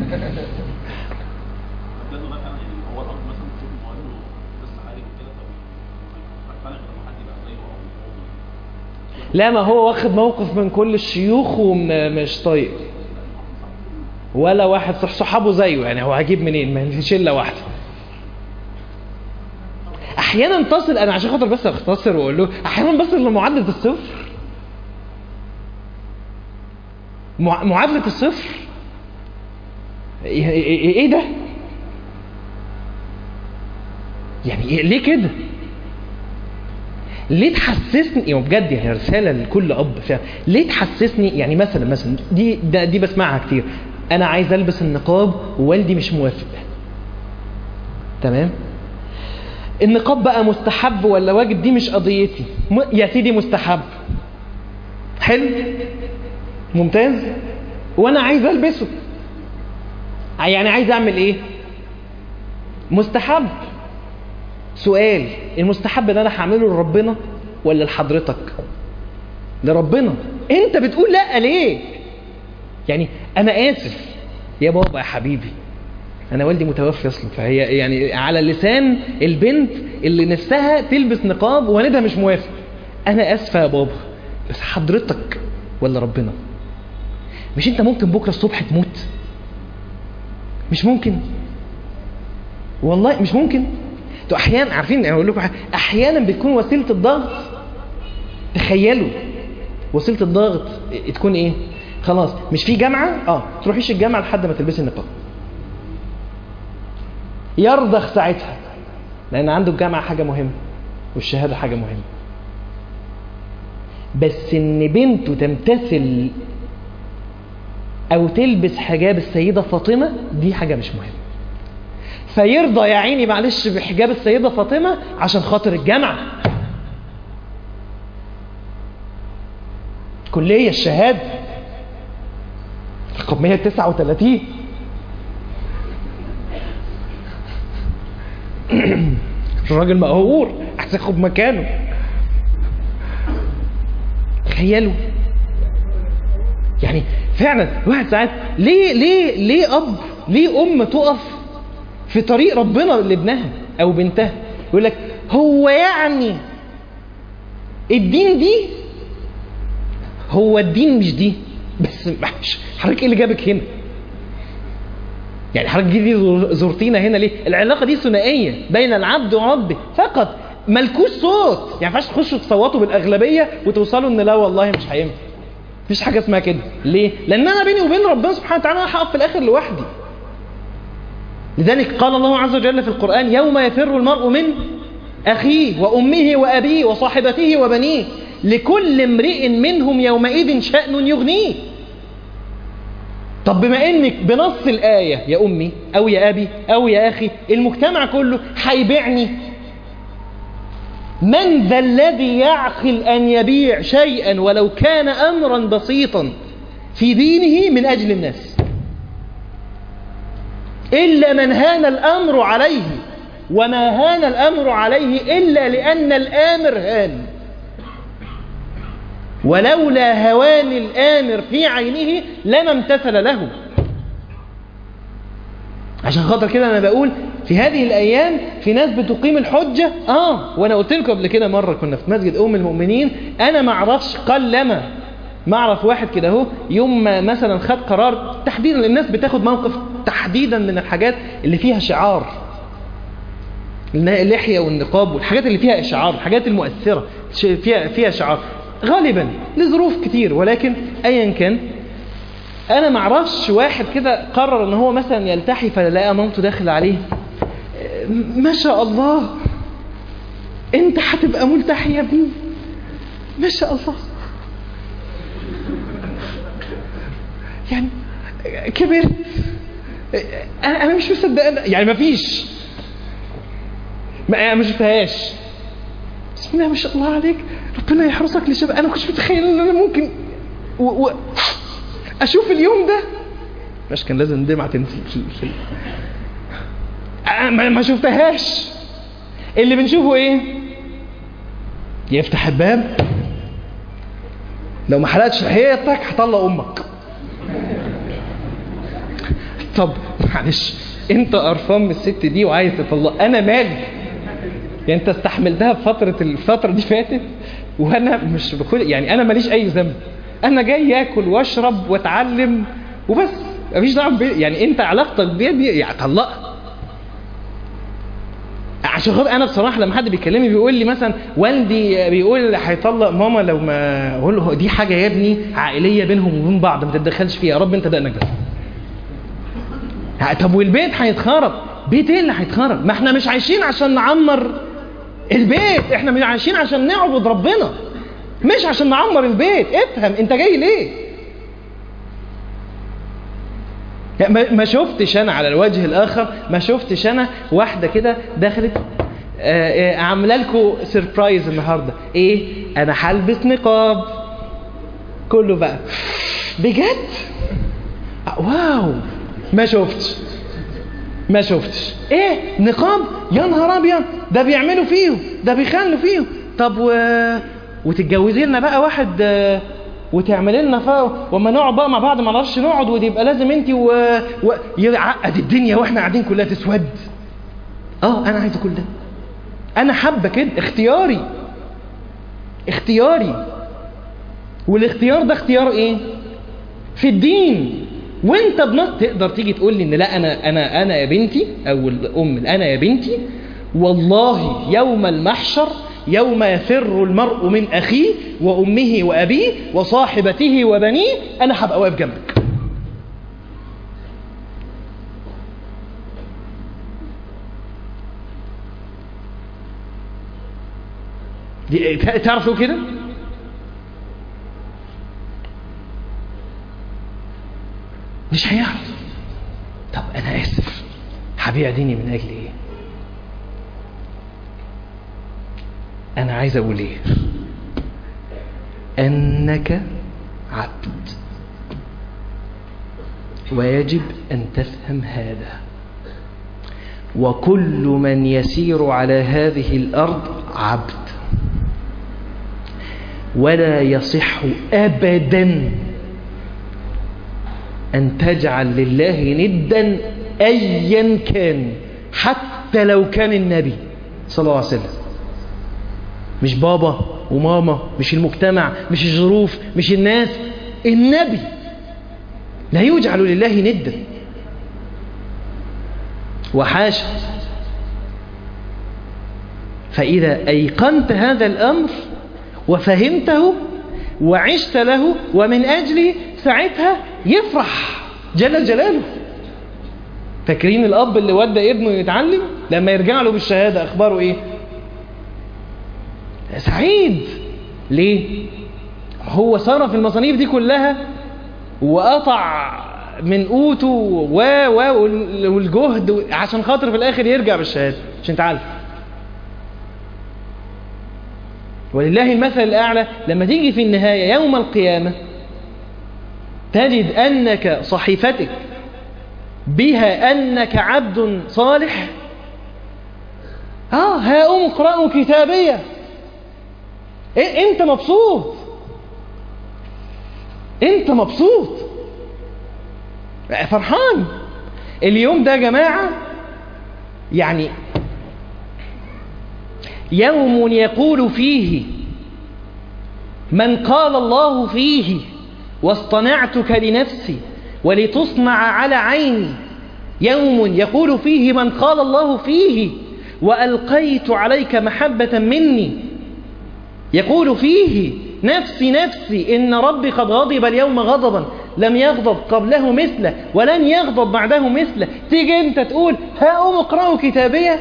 لا ما هو واخد موقف من كل الشيوخ ومش طايق ولا واحد صح صحابه زيه يعني هو هجيب منين ما شله واحده احيانا تصل انا عشان خاطر بس اختصر واقول له احيانا بصل لمعادله الصفر معادله الصفر ايه ده يعني ليه كده ليه تحسسني يعني بجد يعني رساله لكل اب فعلا ليه تحسسني يعني مثلا مثلا دي ده دي بسمعها كتير انا عايز البس النقاب ووالدي مش موافق تمام النقاب بقى مستحب ولا واجب دي مش قضيتي م... يا سيدي مستحب حلو ممتاز وانا عايز البسه يعني عايز اعمل ايه مستحب سؤال المستحب ده انا هعمله لربنا ولا لحضرتك لربنا انت بتقول لا ليه يعني انا اسف يا بابا يا حبيبي انا والدي متوفي اصلا فهي يعني على لسان البنت اللي نفسها تلبس نقاب ووالدها مش موافق انا اسفه يا بابا بس حضرتك ولا ربنا مش انت ممكن بكره الصبح تموت مش ممكن والله مش ممكن انتوا احيانا عارفين انا اقول لكم حاجة. احيانا بتكون وسيله الضغط تخيلوا وسيله الضغط تكون ايه خلاص مش في جامعه اه تروحيش الجامعه لحد ما تلبسي النقاب يرضخ ساعتها لان عنده الجامعه حاجه مهمه والشهاده حاجه مهمه بس ان بنته تمتثل او تلبس حجاب السيده فاطمه دي حاجه مش مهمه فيرضى يا عيني معلش بحجاب السيده فاطمه عشان خاطر الجامعه كليه الشهاده رقم 139 الراجل مقهور عايز ياخد مكانه تخيلوا يعني فعلا واحد ساعات ليه ليه ليه اب ليه ام تقف في طريق ربنا لابنها او بنتها يقول لك هو يعني الدين دي هو الدين مش دي بس مش حضرتك ايه اللي جابك هنا يعني حضرتك دي زرتينا هنا ليه العلاقه دي ثنائيه بين العبد وربه فقط ملكوش صوت يعني ما ينفعش تخشوا تصوتوا بالاغلبيه وتوصلوا ان لا والله مش هينفع مفيش حاجه اسمها كده ليه لان انا بيني وبين ربنا سبحانه وتعالى هقف في الاخر لوحدي لذلك قال الله عز وجل في القرآن يوم يفر المرء من أخيه وأمه وأبيه وصاحبته وبنيه لكل امرئ منهم يومئذ شأن يغنيه طب بما انك بنص الآية يا أمي أو يا أبي أو يا أخي المجتمع كله هيبيعني من ذا الذي يعقل أن يبيع شيئا ولو كان أمرا بسيطا في دينه من أجل الناس إلا من هان الأمر عليه وما هان الأمر عليه إلا لأن الآمر هان ولولا هوان الآمر في عينه لما امتثل له عشان خاطر كده أنا بقول في هذه الأيام في ناس بتقيم الحجة آه وأنا قلت لكم قبل كده مرة كنا في مسجد أم المؤمنين أنا ما أعرفش قلما ما أعرف واحد كده أهو يوم ما مثلا خد قرار تحديدا الناس بتاخد موقف تحديدا من الحاجات اللي فيها شعار اللحية والنقاب والحاجات اللي فيها إشعار الحاجات المؤثرة فيها فيها شعار غالبا لظروف كتير ولكن أيا كان أنا ما اعرفش واحد كده قرر إن هو مثلا يلتحي فلقى مامته داخل عليه ما شاء الله أنت هتبقى ملتحي يا ابني ما شاء الله يعني كبرت انا انا مش مصدق يعني ما فيش ما ما شفتهاش بسم الله ما شاء الله عليك ربنا يحرسك لشباب انا ما كنتش متخيل ان انا ممكن و... و... اشوف اليوم ده مش كان لازم الدمعه تنزل في, في... ما... ما شفتهاش اللي بنشوفه ايه يفتح الباب لو ما حلقتش لحيتك هطلق امك طب معلش انت قرفان من الست دي وعايز تطلق انا مالي يعني انت استحملتها في فتره الفتره دي فاتت وانا مش بكل يعني انا ماليش اي ذنب انا جاي اكل واشرب واتعلم وبس مفيش دعوه يعني انت علاقتك بيها دي يعني طلقها عشان خاطر انا بصراحه لما حد بيكلمني بيقول لي مثلا والدي بيقول هيطلق ماما لو ما اقول له دي حاجه يا ابني عائليه بينهم وبين بعض ما تتدخلش فيها يا رب انت دقنك بس طب والبيت هيتخرب بيت ايه اللي هيتخرب ما احنا مش عايشين عشان نعمر البيت احنا مش عايشين عشان نعبد ربنا مش عشان نعمر البيت افهم انت جاي ليه ما شفتش انا على الوجه الاخر ما شفتش انا واحده كده دخلت عامله لكم سربرايز النهارده ايه انا هلبس نقاب كله بقى بجد واو ما شفتش ما شفتش ايه نقاب يا نهار ابيض ده بيعملوا فيه ده بيخلوا فيه طب و... وتتجوزي لنا بقى واحد وتعملي لنا ف... وما نقعد بقى مع بعض ما نعرفش نقعد ويبقى لازم انت و... و... يعقد الدنيا واحنا قاعدين كلها تسود اه انا عايز كل ده انا حابه كده اختياري اختياري والاختيار ده اختيار ايه في الدين وانت بنص تقدر تيجي تقول لي ان لا انا انا انا يا بنتي او الام انا يا بنتي والله يوم المحشر يوم يفر المرء من اخيه وامه وابيه وصاحبته وبنيه انا هبقى واقف جنبك دي تعرف تقول كده مش هيعرف طب انا اسف هبيع ديني من اجل ايه انا عايز اقول ايه انك عبد ويجب ان تفهم هذا وكل من يسير على هذه الارض عبد ولا يصح ابدا أن تجعل لله ندا أيا كان حتى لو كان النبي صلى الله عليه وسلم مش بابا وماما مش المجتمع مش الظروف مش الناس النبي لا يجعل لله ندا وحاشا فإذا أيقنت هذا الأمر وفهمته وعشت له ومن أجله ساعتها يفرح جل جلاله فاكرين الأب اللي ودى ابنه يتعلم لما يرجع له بالشهادة أخباره إيه سعيد ليه هو صرف المصاريف دي كلها وقطع من قوته و و والجهد عشان خاطر في الآخر يرجع بالشهادة عشان تعلم ولله المثل الأعلى لما تيجي في النهاية يوم القيامة تجد أنك صحيفتك بها أنك عبد صالح آه ها أم اقرأوا كتابية إيه أنت مبسوط أنت مبسوط فرحان اليوم ده يا جماعة يعني يوم يقول فيه من قال الله فيه واصطنعتك لنفسي ولتصنع على عيني يوم يقول فيه من قال الله فيه وألقيت عليك محبة مني يقول فيه نفسي نفسي إن ربي قد غضب اليوم غضبا لم يغضب قبله مثله ولن يغضب بعده مثله تيجي انت تقول ها أم اقرأوا كتابية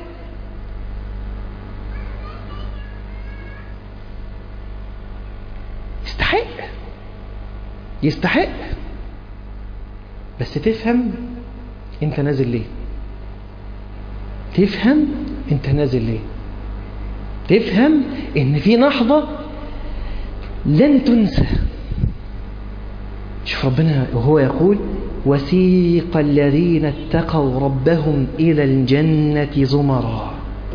يستحق يستحق بس تفهم انت نازل ليه تفهم انت نازل ليه تفهم ان في لحظة لن تنسى شوف ربنا وهو يقول وسيق الذين اتقوا ربهم إلى الجنة زمرا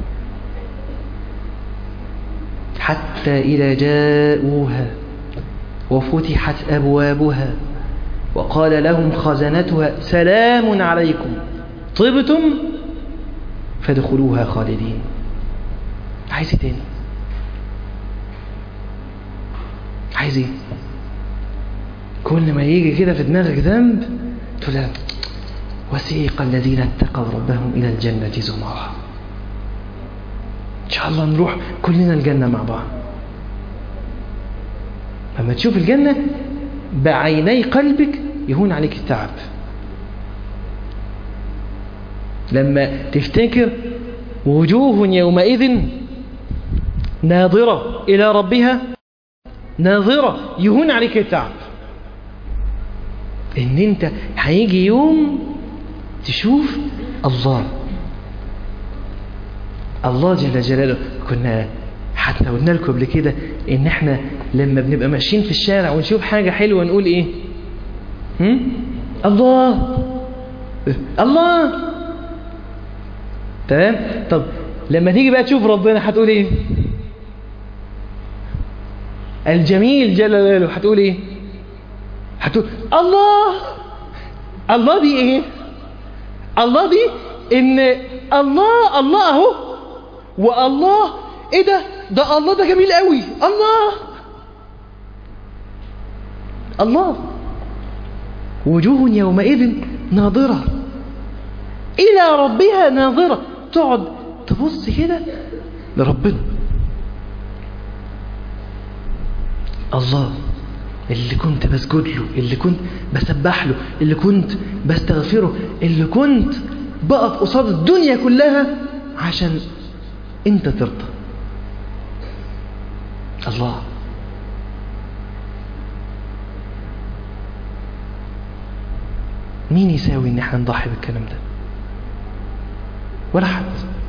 حتى إذا جاءوها وفتحت أبوابها وقال لهم خزنتها سلام عليكم طبتم فادخلوها خالدين عايز ايه تاني عايز ايه كل ما يجي كده في دماغك ذنب تقول لا وسيق الذين اتقوا ربهم إلى الجنة زمرا إن شاء الله نروح كلنا الجنة مع بعض لما تشوف الجنة بعيني قلبك يهون عليك التعب لما تفتكر وجوه يومئذ ناظرة إلى ربها ناظرة يهون عليك التعب ان انت هيجي يوم تشوف الله الله جل جلاله كنا حتى قلنا لكم قبل كده ان احنا لما بنبقى ماشيين في الشارع ونشوف حاجة حلوة نقول ايه هم؟ الله الله تمام طب لما تيجي بقى تشوف ربنا هتقول ايه الجميل جل جلاله هتقول ايه هتقول الله الله دي ايه الله دي ان الله الله اهو والله ايه ده ده الله ده جميل قوي الله الله وجوه يومئذ ناظرة إلى ربها ناظرة تقعد تبص كده لربنا الله اللي كنت بسجد له اللي كنت بسبح له اللي كنت بستغفره اللي كنت بقف قصاد الدنيا كلها عشان انت ترضى الله مين يساوي ان احنا نضحي بالكلام ده ولا حد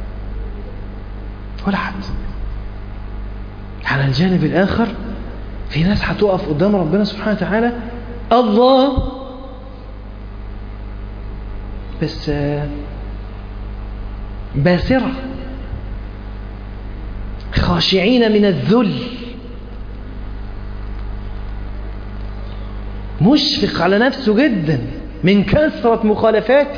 ولا حد على الجانب الاخر في ناس هتقف قدام ربنا سبحانه وتعالى الله بس باسرة خاشعين من الذل مشفق على نفسه جدا من كثرة مخالفاته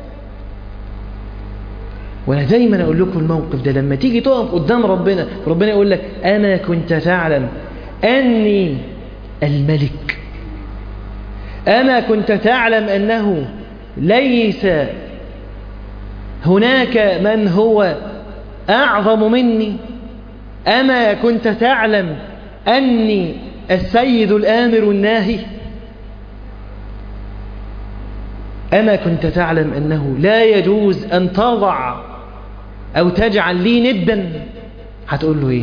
وانا دايما اقول لكم الموقف ده لما تيجي تقف قدام ربنا ربنا يقول لك انا كنت تعلم اني الملك اما كنت تعلم انه ليس هناك من هو اعظم مني اما كنت تعلم اني السيد الامر الناهي أما كنت تعلم أنه لا يجوز أن تضع أو تجعل لي ندا هتقول له إيه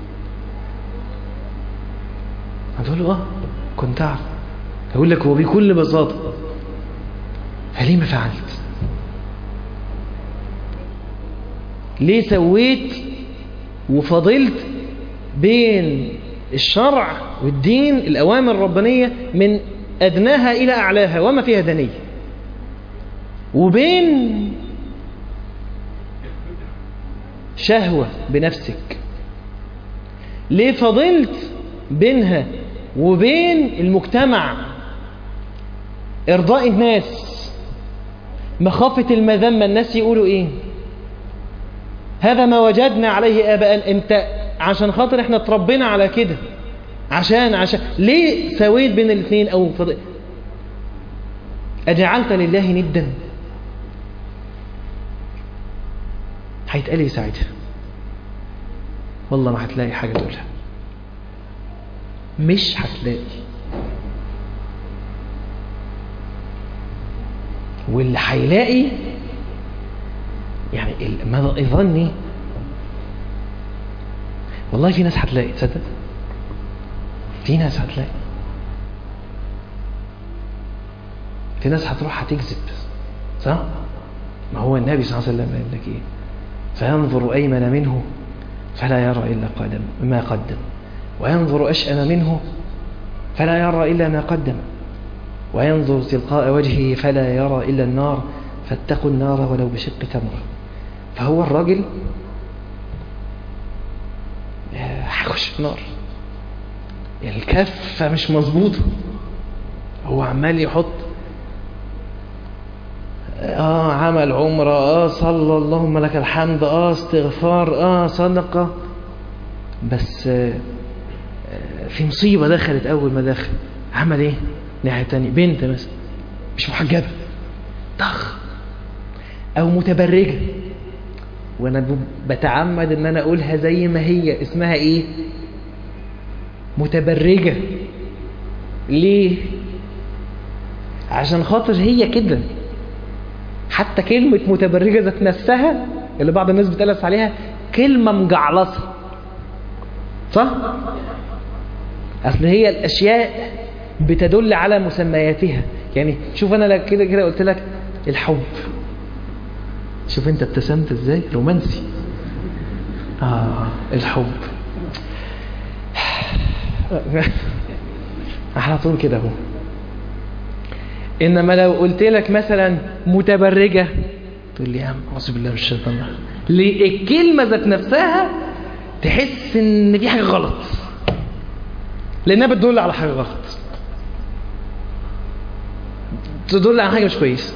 هتقول له آه كنت أعرف أقول لك هو بكل بساطة فليه ما فعلت ليه سويت وفضلت بين الشرع والدين الأوامر الربانية من أدناها إلى أعلاها وما فيها دنيه وبين شهوة بنفسك ليه فضلت بينها وبين المجتمع إرضاء الناس مخافة المذمة الناس يقولوا إيه هذا ما وجدنا عليه آباء أنت عشان خاطر احنا اتربينا على كده عشان عشان ليه سويت بين الاثنين أو فضل أجعلت لله ندا هيتقال ايه ساعتها والله ما هتلاقي حاجة تقولها مش هتلاقي واللي هيلاقي يعني ما ظني والله في ناس هتلاقي تصدق في ناس هتلاقي في ناس هتروح هتكذب صح ما هو النبي صلى الله عليه وسلم قال لك ايه فينظر أيمن منه فلا يرى إلا قدم ما قدم وينظر أشأم منه فلا يرى إلا ما قدم وينظر تلقاء وجهه فلا يرى إلا النار فاتقوا النار ولو بشق تمرة فهو الراجل هيخش النار الكفة مش مظبوطة هو عمال يحط اه عمل عمرة اه صلى اللهم لك الحمد اه استغفار اه صدقة بس آه في مصيبة دخلت اول ما دخل عمل ايه ناحية تانية بنت مثلا مش محجبة طخ او متبرجة وانا بتعمد ان انا اقولها زي ما هي اسمها ايه متبرجة ليه عشان خاطر هي كده حتى كلمة متبرجة ذات نفسها اللي بعض الناس بتقلس عليها كلمة مجعلصة صح؟ أصل هي الأشياء بتدل على مسمياتها يعني شوف أنا كده كده قلت لك الحب شوف أنت ابتسمت إزاي رومانسي آه الحب على طول كده اهو انما لو قلت لك مثلا متبرجة تقول لي يا عم اعوذ بالله من الشيطان ليه الكلمة ذات نفسها تحس ان في حاجة غلط لانها بتدل على حاجة غلط تدل على حاجة مش كويسة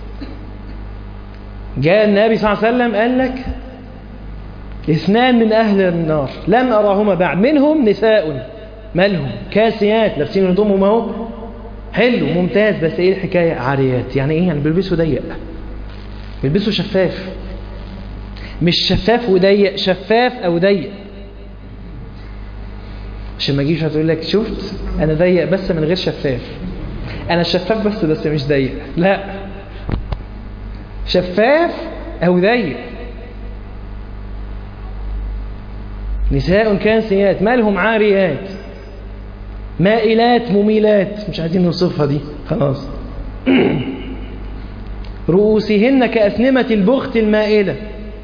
جاء النبي صلى الله عليه وسلم قال لك اثنان من أهل النار لم أراهما بعد منهم نساء مالهم كاسيات لابسين هدومهم اهو حلو ممتاز بس ايه الحكاية عاريات يعني ايه يعني بيلبسوا ضيق بيلبسوا شفاف مش شفاف وضيق شفاف او ضيق عشان ما اجيش هتقول لك شفت انا ضيق بس من غير شفاف انا شفاف بس بس مش ضيق لا شفاف او ضيق نساء كاسيات مالهم عاريات مائلات مميلات مش عايزين نوصفها دي خلاص رؤوسهن كأسنمة البخت المائلة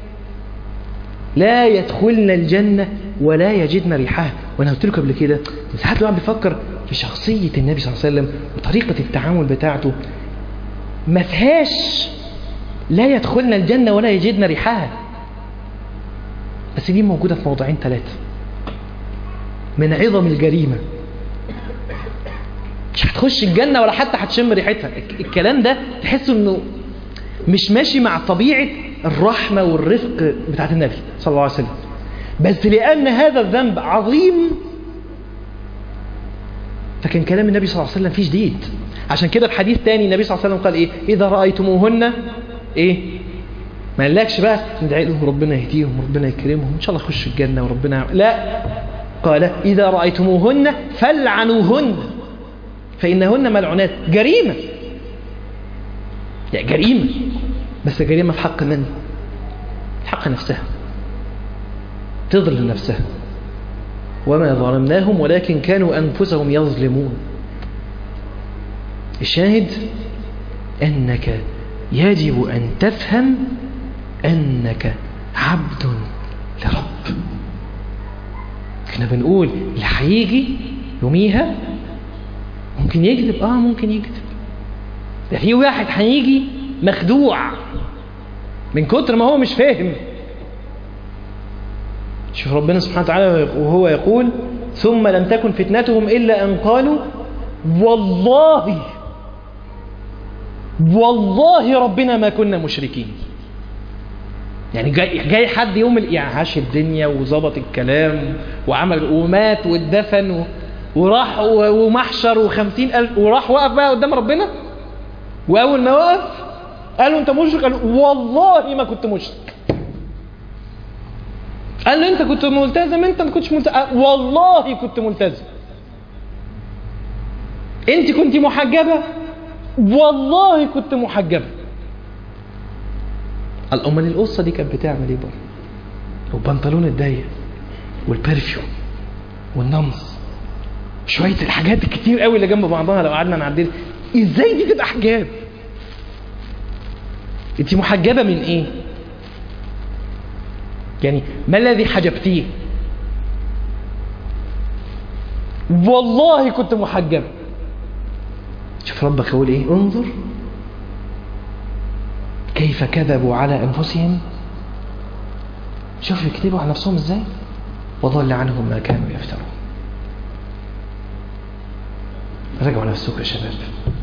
لا يدخلن الجنة ولا يجدن ريحها وانا قلت لكم قبل كده ساعات الواحد بيفكر في شخصية النبي صلى الله عليه وسلم وطريقة التعامل بتاعته ما فيهاش لا يدخلن الجنة ولا يجدن ريحها بس دي موجودة في موضوعين ثلاثة من عظم الجريمة مش هتخش الجنة ولا حتى هتشم ريحتها الكلام ده تحس انه مش ماشي مع طبيعة الرحمة والرفق بتاعت النبي صلى الله عليه وسلم بس لأن هذا الذنب عظيم فكان كلام النبي صلى الله عليه وسلم فيه شديد عشان كده الحديث تاني النبي صلى الله عليه وسلم قال ايه إذا رأيتموهن ايه ما قالكش بقى ندعي لهم ربنا يهديهم وربنا يكرمهم ان شاء الله يخشوا الجنة وربنا لا قال إذا رأيتموهن فلعنوهن فإنهن ملعونات جريمة يعني جريمة بس جريمة في حق من؟ في حق نفسها تظلم نفسها وما ظلمناهم ولكن كانوا أنفسهم يظلمون الشاهد أنك يجب أن تفهم أنك عبد لرب احنا بنقول اللي هيجي يوميها ممكن يكذب اه ممكن يكذب ده في واحد هيجي مخدوع من كتر ما هو مش فاهم شوف ربنا سبحانه وتعالى وهو يقول ثم لم تكن فتنتهم إلا أن قالوا والله والله ربنا ما كنا مشركين يعني جاي, جاي حد يوم يعني عاش الدنيا وظبط الكلام وعمل ومات واتدفن و... وراح ومحشر وخمسين ألف وراح وقف بقى قدام ربنا وأول ما وقف قالوا أنت مشرك قالوا والله ما كنت مشرك قال له أنت كنت ملتزم أنت ما كنتش ملتزم والله كنت ملتزم أنت كنت محجبة والله كنت محجبة قال أمال القصة دي كانت بتعمل إيه بره والبنطلون الضيق والبرفيوم والنمص شوية الحاجات الكتير قوي اللي جنب بعضها لو قعدنا نعدل ازاي دي تبقى حجاب انت محجبة من ايه يعني ما الذي حجبتيه والله كنت محجبة شوف ربك يقول ايه انظر كيف كذبوا على انفسهم شوف يكتبوا على نفسهم ازاي وضل عنهم ما كانوا يفترون راجعوا نفسك يا شباب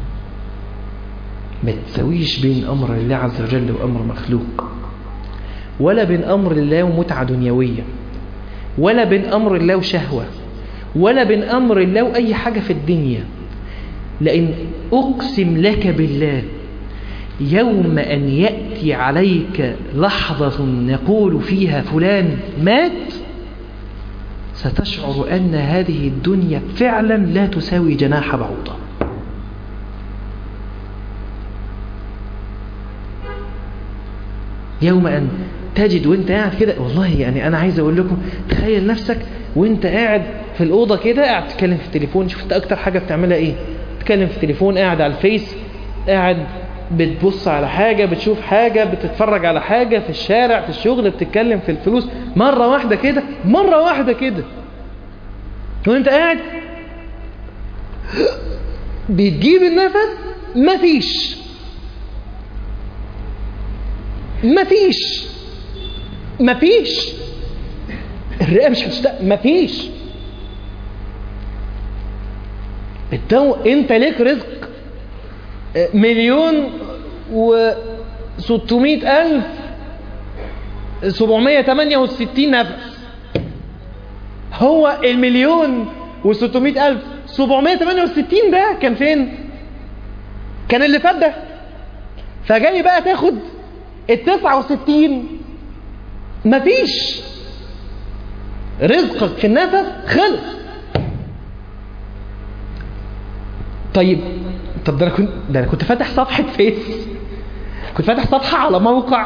ما تسويش بين أمر الله عز وجل وأمر مخلوق ولا بين أمر الله ومتعة دنيوية ولا بين أمر الله وشهوة ولا بين أمر الله وأي حاجة في الدنيا لأن أقسم لك بالله يوم أن يأتي عليك لحظة نقول فيها فلان مات ستشعر أن هذه الدنيا فعلا لا تساوي جناح بعوضة يوم أن تجد وانت قاعد كده والله يعني أنا عايز أقول لكم تخيل نفسك وانت قاعد في الأوضة كده قاعد تتكلم في التليفون شوف انت أكتر حاجة بتعملها إيه تتكلم في التليفون قاعد على الفيس قاعد بتبص على حاجة بتشوف حاجة بتتفرج على حاجة في الشارع في الشغل بتتكلم في الفلوس مرة واحدة كده مرة واحدة كده وانت قاعد بتجيب النفس مفيش مفيش مفيش الرئة مش هتشتغل مفيش التو انت ليك رزق مليون و ستمائة ألف سبعمية تمانية وستين نفس هو المليون و600 ألف 768 ده كان فين كان اللي فات ده فجاي بقى تاخد ال 69 مفيش رزقك في النفس خلص طيب طب ده انا كنت ده انا كنت فاتح صفحه فيس كنت فاتح صفحه على موقع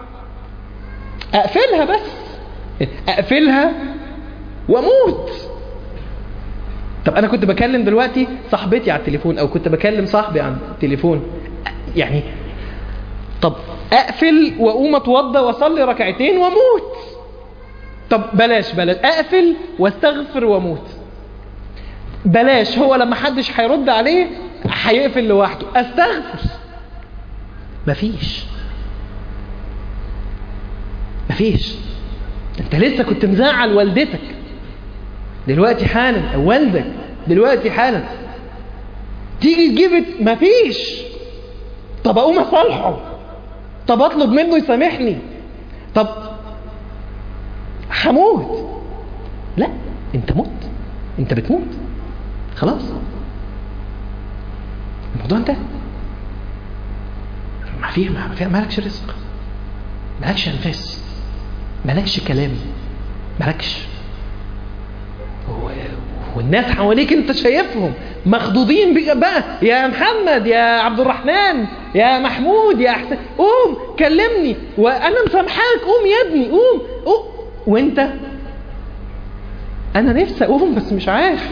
اقفلها بس اقفلها واموت طب انا كنت بكلم دلوقتي صاحبتي على التليفون او كنت بكلم صاحبي على التليفون يعني طب اقفل واقوم اتوضى واصلي ركعتين واموت طب بلاش بلاش اقفل واستغفر واموت بلاش هو لما حدش هيرد عليه هيقفل لوحده استغفر مفيش مفيش انت لسه كنت مزعل والدتك دلوقتي حالا او والدك دلوقتي حالا تيجي تجيب مفيش طب اقوم اصالحه طب اطلب منه يسامحني طب هموت لا انت مت انت بتموت خلاص الموضوع انتهى ما فيه ما فيه مالكش رزق مالكش انفاس مالكش كلام مالكش والناس حواليك انت شايفهم مخضوضين بك بقى يا محمد يا عبد الرحمن يا محمود يا احسن قوم كلمني وانا مسامحاك قوم يا ابني قوم قوم وانت انا نفسي اقوم بس مش عارف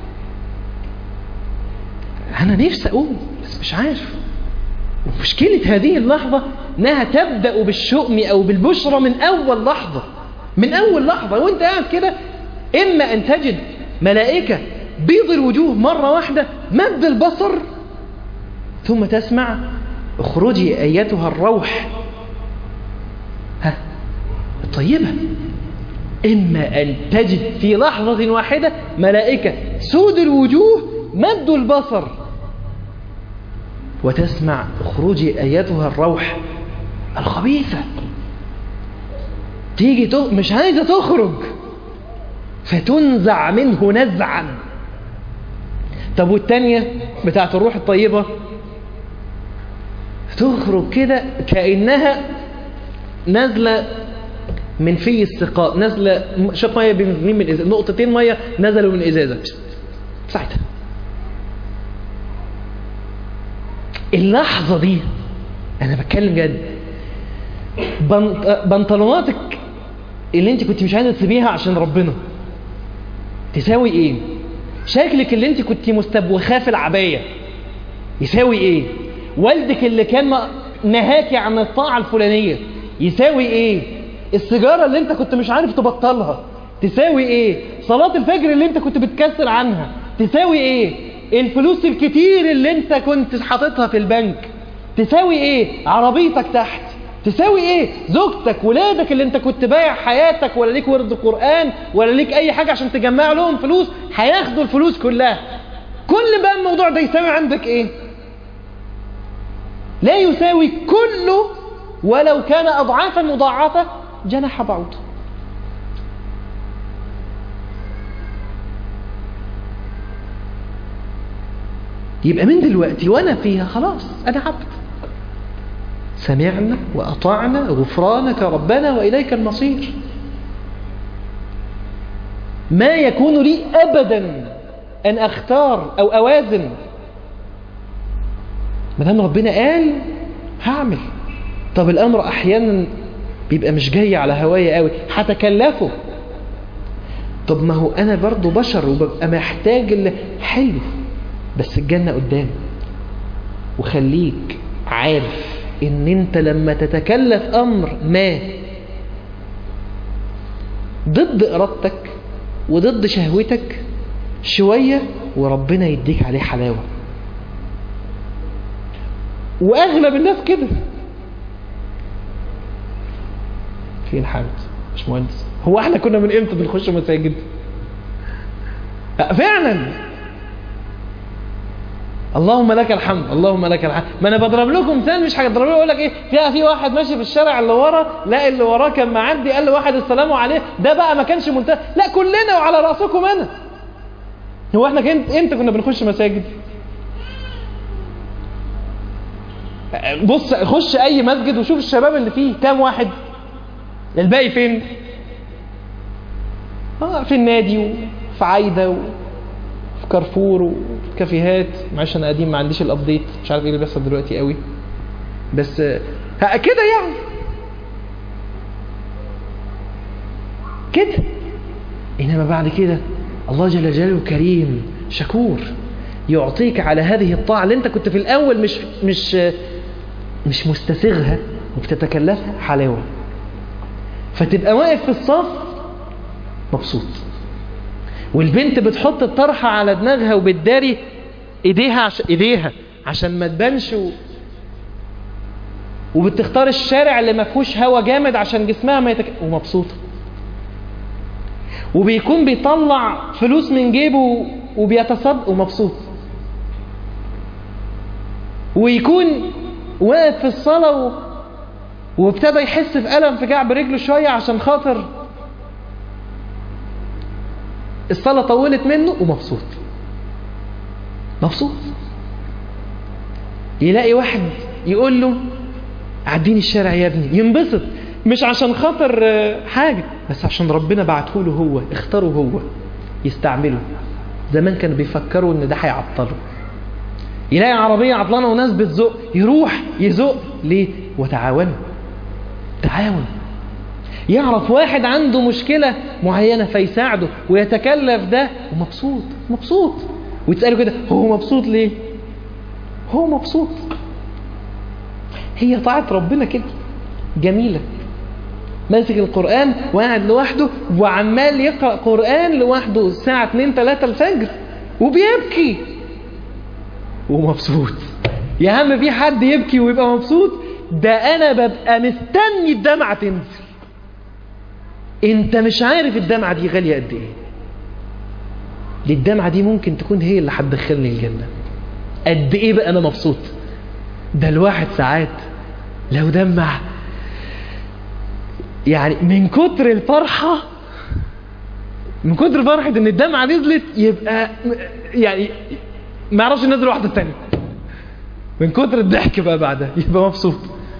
انا نفسي اقوم بس مش عارف مشكلة هذه اللحظة انها تبدأ بالشؤم او بالبشرى من اول لحظة من اول لحظة وانت قاعد كده اما ان تجد ملائكة بيض الوجوه مرة واحدة مد البصر ثم تسمع اخرجي ايتها الروح ها الطيبة اما ان تجد في لحظة واحدة ملائكة سود الوجوه مد البصر وتسمع اخرجي ايتها الروح الخبيثة تيجي تخ... مش عايزة تخرج فتنزع منه نزعا طب والتانية بتاعت الروح الطيبة تخرج كده كأنها نازلة من في السقاء نازلة شوف مية من من إزازة نقطتين مية نزلوا من إزازة ساعتها اللحظة دي أنا بتكلم جد بنطلوناتك اللي انت كنت مش عايزة تسيبيها عشان ربنا تساوي ايه شكلك اللي انت كنت مستبوخاه في العباية يساوي ايه والدك اللي كان نهاكي عن الطاعة الفلانية يساوي ايه السيجارة اللي انت كنت مش عارف تبطلها تساوي ايه صلاة الفجر اللي انت كنت بتكسل عنها تساوي ايه الفلوس الكتير اللي انت كنت حاططها في البنك تساوي ايه عربيتك تحت تساوي ايه زوجتك ولادك اللي انت كنت بايع حياتك ولا ليك ورد قرآن ولا ليك اي حاجة عشان تجمع لهم فلوس هياخدوا الفلوس كلها كل بقى الموضوع ده يساوي عندك ايه لا يساوي كله ولو كان اضعافا مضاعفة جناح بعوض يبقى من دلوقتي وانا فيها خلاص انا عبد سمعنا وأطعنا غفرانك ربنا وإليك المصير ما يكون لي أبدا أن أختار أو أوازن ما دام ربنا قال هعمل طب الأمر أحيانا بيبقى مش جاي على هواية قوي هتكلفه طب ما هو أنا برضو بشر وببقى محتاج اللي حلو بس الجنة قدام وخليك عارف ان انت لما تتكلف امر ما ضد ارادتك وضد شهوتك شوية وربنا يديك عليه حلاوة واغلب الناس كده فين حامد مش مهندس هو احنا كنا من امتى بنخش مساجد فعلا اللهم لك الحمد اللهم لك الحمد ما انا بضرب لكم مثال مش هضرب له اقول لك ايه فيها في واحد ماشي في الشارع اللي ورا لا اللي وراه كان معدي قال له واحد السلام عليه ده بقى ما كانش منتهى لا كلنا وعلى راسكم انا هو احنا كنت امتى كنا بنخش مساجد بص خش اي مسجد وشوف الشباب اللي فيه كام واحد الباقي فين اه في النادي وفي عايده وفي كارفور وفي كافيهات معلش انا قديم ما عنديش الابديت مش عارف ايه اللي بيحصل دلوقتي قوي بس آه، ها- كده يعني كده انما بعد كده الله جل جلاله كريم شكور يعطيك على هذه الطاعة اللي انت كنت في الاول مش مش مش مستسيغها وبتتكلفها حلاوة فتبقى واقف في الصف مبسوط والبنت بتحط الطرحة على دماغها وبتداري ايديها عش... ايديها عشان ما تبانش و... وبتختار الشارع اللي ما فيهوش هوا جامد عشان جسمها ما يتك... ومبسوطه وبيكون بيطلع فلوس من جيبه وبيتصدق ومبسوط ويكون واقف في الصلاة و... وابتدى يحس في ألم في كعب رجله شوية عشان خاطر الصلاة طولت منه ومبسوط مبسوط يلاقي واحد يقول له عديني الشارع يا ابني ينبسط مش عشان خاطر آه، حاجة بس عشان ربنا بعته له هو اختاره هو يستعمله زمان كانوا بيفكروا ان ده هيعطله يلاقي عربية عطلانة وناس بتزق يروح يزق ليه وتعاونوا تعاون يعرف واحد عنده مشكلة معينة فيساعده ويتكلف ده ومبسوط مبسوط وتسأله كده هو مبسوط ليه هو مبسوط هي طاعة ربنا كده جميلة ماسك القرآن وقاعد لوحده وعمال يقرأ قرآن لوحده الساعة 2 3 الفجر وبيبكي ومبسوط يا عم في حد يبكي ويبقى مبسوط ده انا ببقى مستني الدمعة تنزل انت مش عارف الدمعة دي غالية قد ايه دي الدمعة دي ممكن تكون هي اللي هتدخلني الجنة قد ايه بقى انا مبسوط ده الواحد ساعات لو دمع يعني من كتر الفرحة من كتر فرحة ان الدمعة نزلت يبقى يعني ما يعرفش ينزل واحدة تانية من كتر الضحك بقى بعدها يبقى مبسوط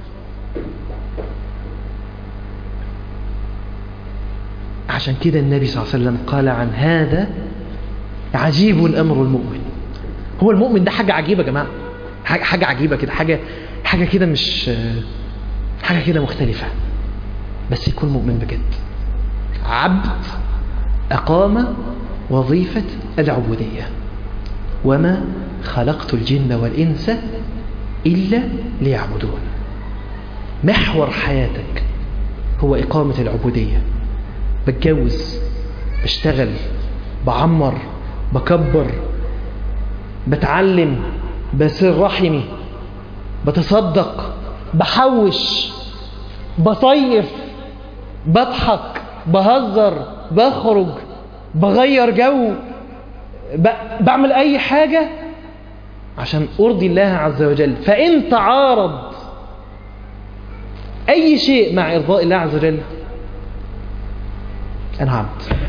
عشان كده النبي صلى الله عليه وسلم قال عن هذا عجيب الأمر المؤمن هو المؤمن ده حاجة عجيبة يا جماعة حاجة حاجة عجيبة كده حاجة حاجة كده مش حاجة كده مختلفة بس يكون مؤمن بجد عبد أقام وظيفة العبودية وما خلقت الجن والإنس إلا ليعبدون محور حياتك هو إقامة العبودية بتجوز بشتغل بعمر بكبر بتعلم بسر رحمي بتصدق بحوش بصيف بضحك بهزر بخرج بغير جو ب... بعمل اي حاجة عشان ارضي الله عز وجل فان تعارض اي شيء مع ارضاء الله عز وجل انا عبد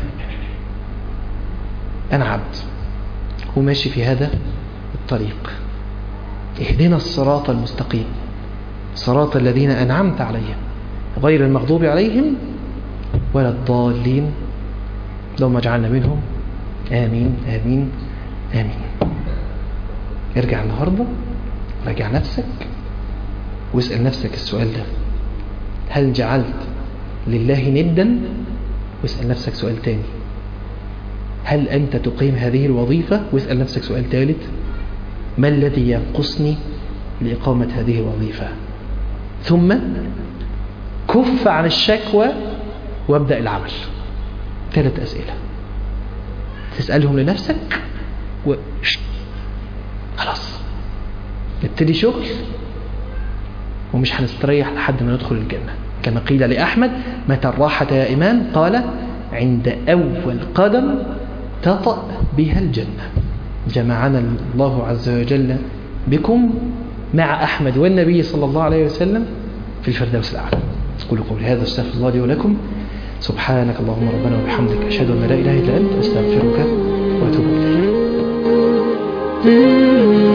انا عبد وماشي في هذا الطريق اهدنا الصراط المستقيم صراط الذين أنعمت عليهم غير المغضوب عليهم ولا الضالين اللهم اجعلنا منهم آمين آمين آمين ارجع النهاردة راجع نفسك واسأل نفسك السؤال ده هل جعلت لله ندا واسأل نفسك سؤال تاني هل أنت تقيم هذه الوظيفة واسأل نفسك سؤال ثالث ما الذي ينقصني لإقامة هذه الوظيفة ثم كف عن الشكوى وابدأ العمل ثلاث أسئلة تسألهم لنفسك و خلاص نبتدي شغل ومش هنستريح لحد ما ندخل الجنة كما قيل لأحمد متى الراحة يا إمام قال عند أول قدم تطأ بها الجنة جمعنا الله عز وجل بكم مع أحمد والنبي صلى الله عليه وسلم في الفردوس الأعلى أقول قولي هذا استغفر الله لي ولكم سبحانك اللهم ربنا وبحمدك أشهد أن لا إله إلا أنت أستغفرك وأتوب إليك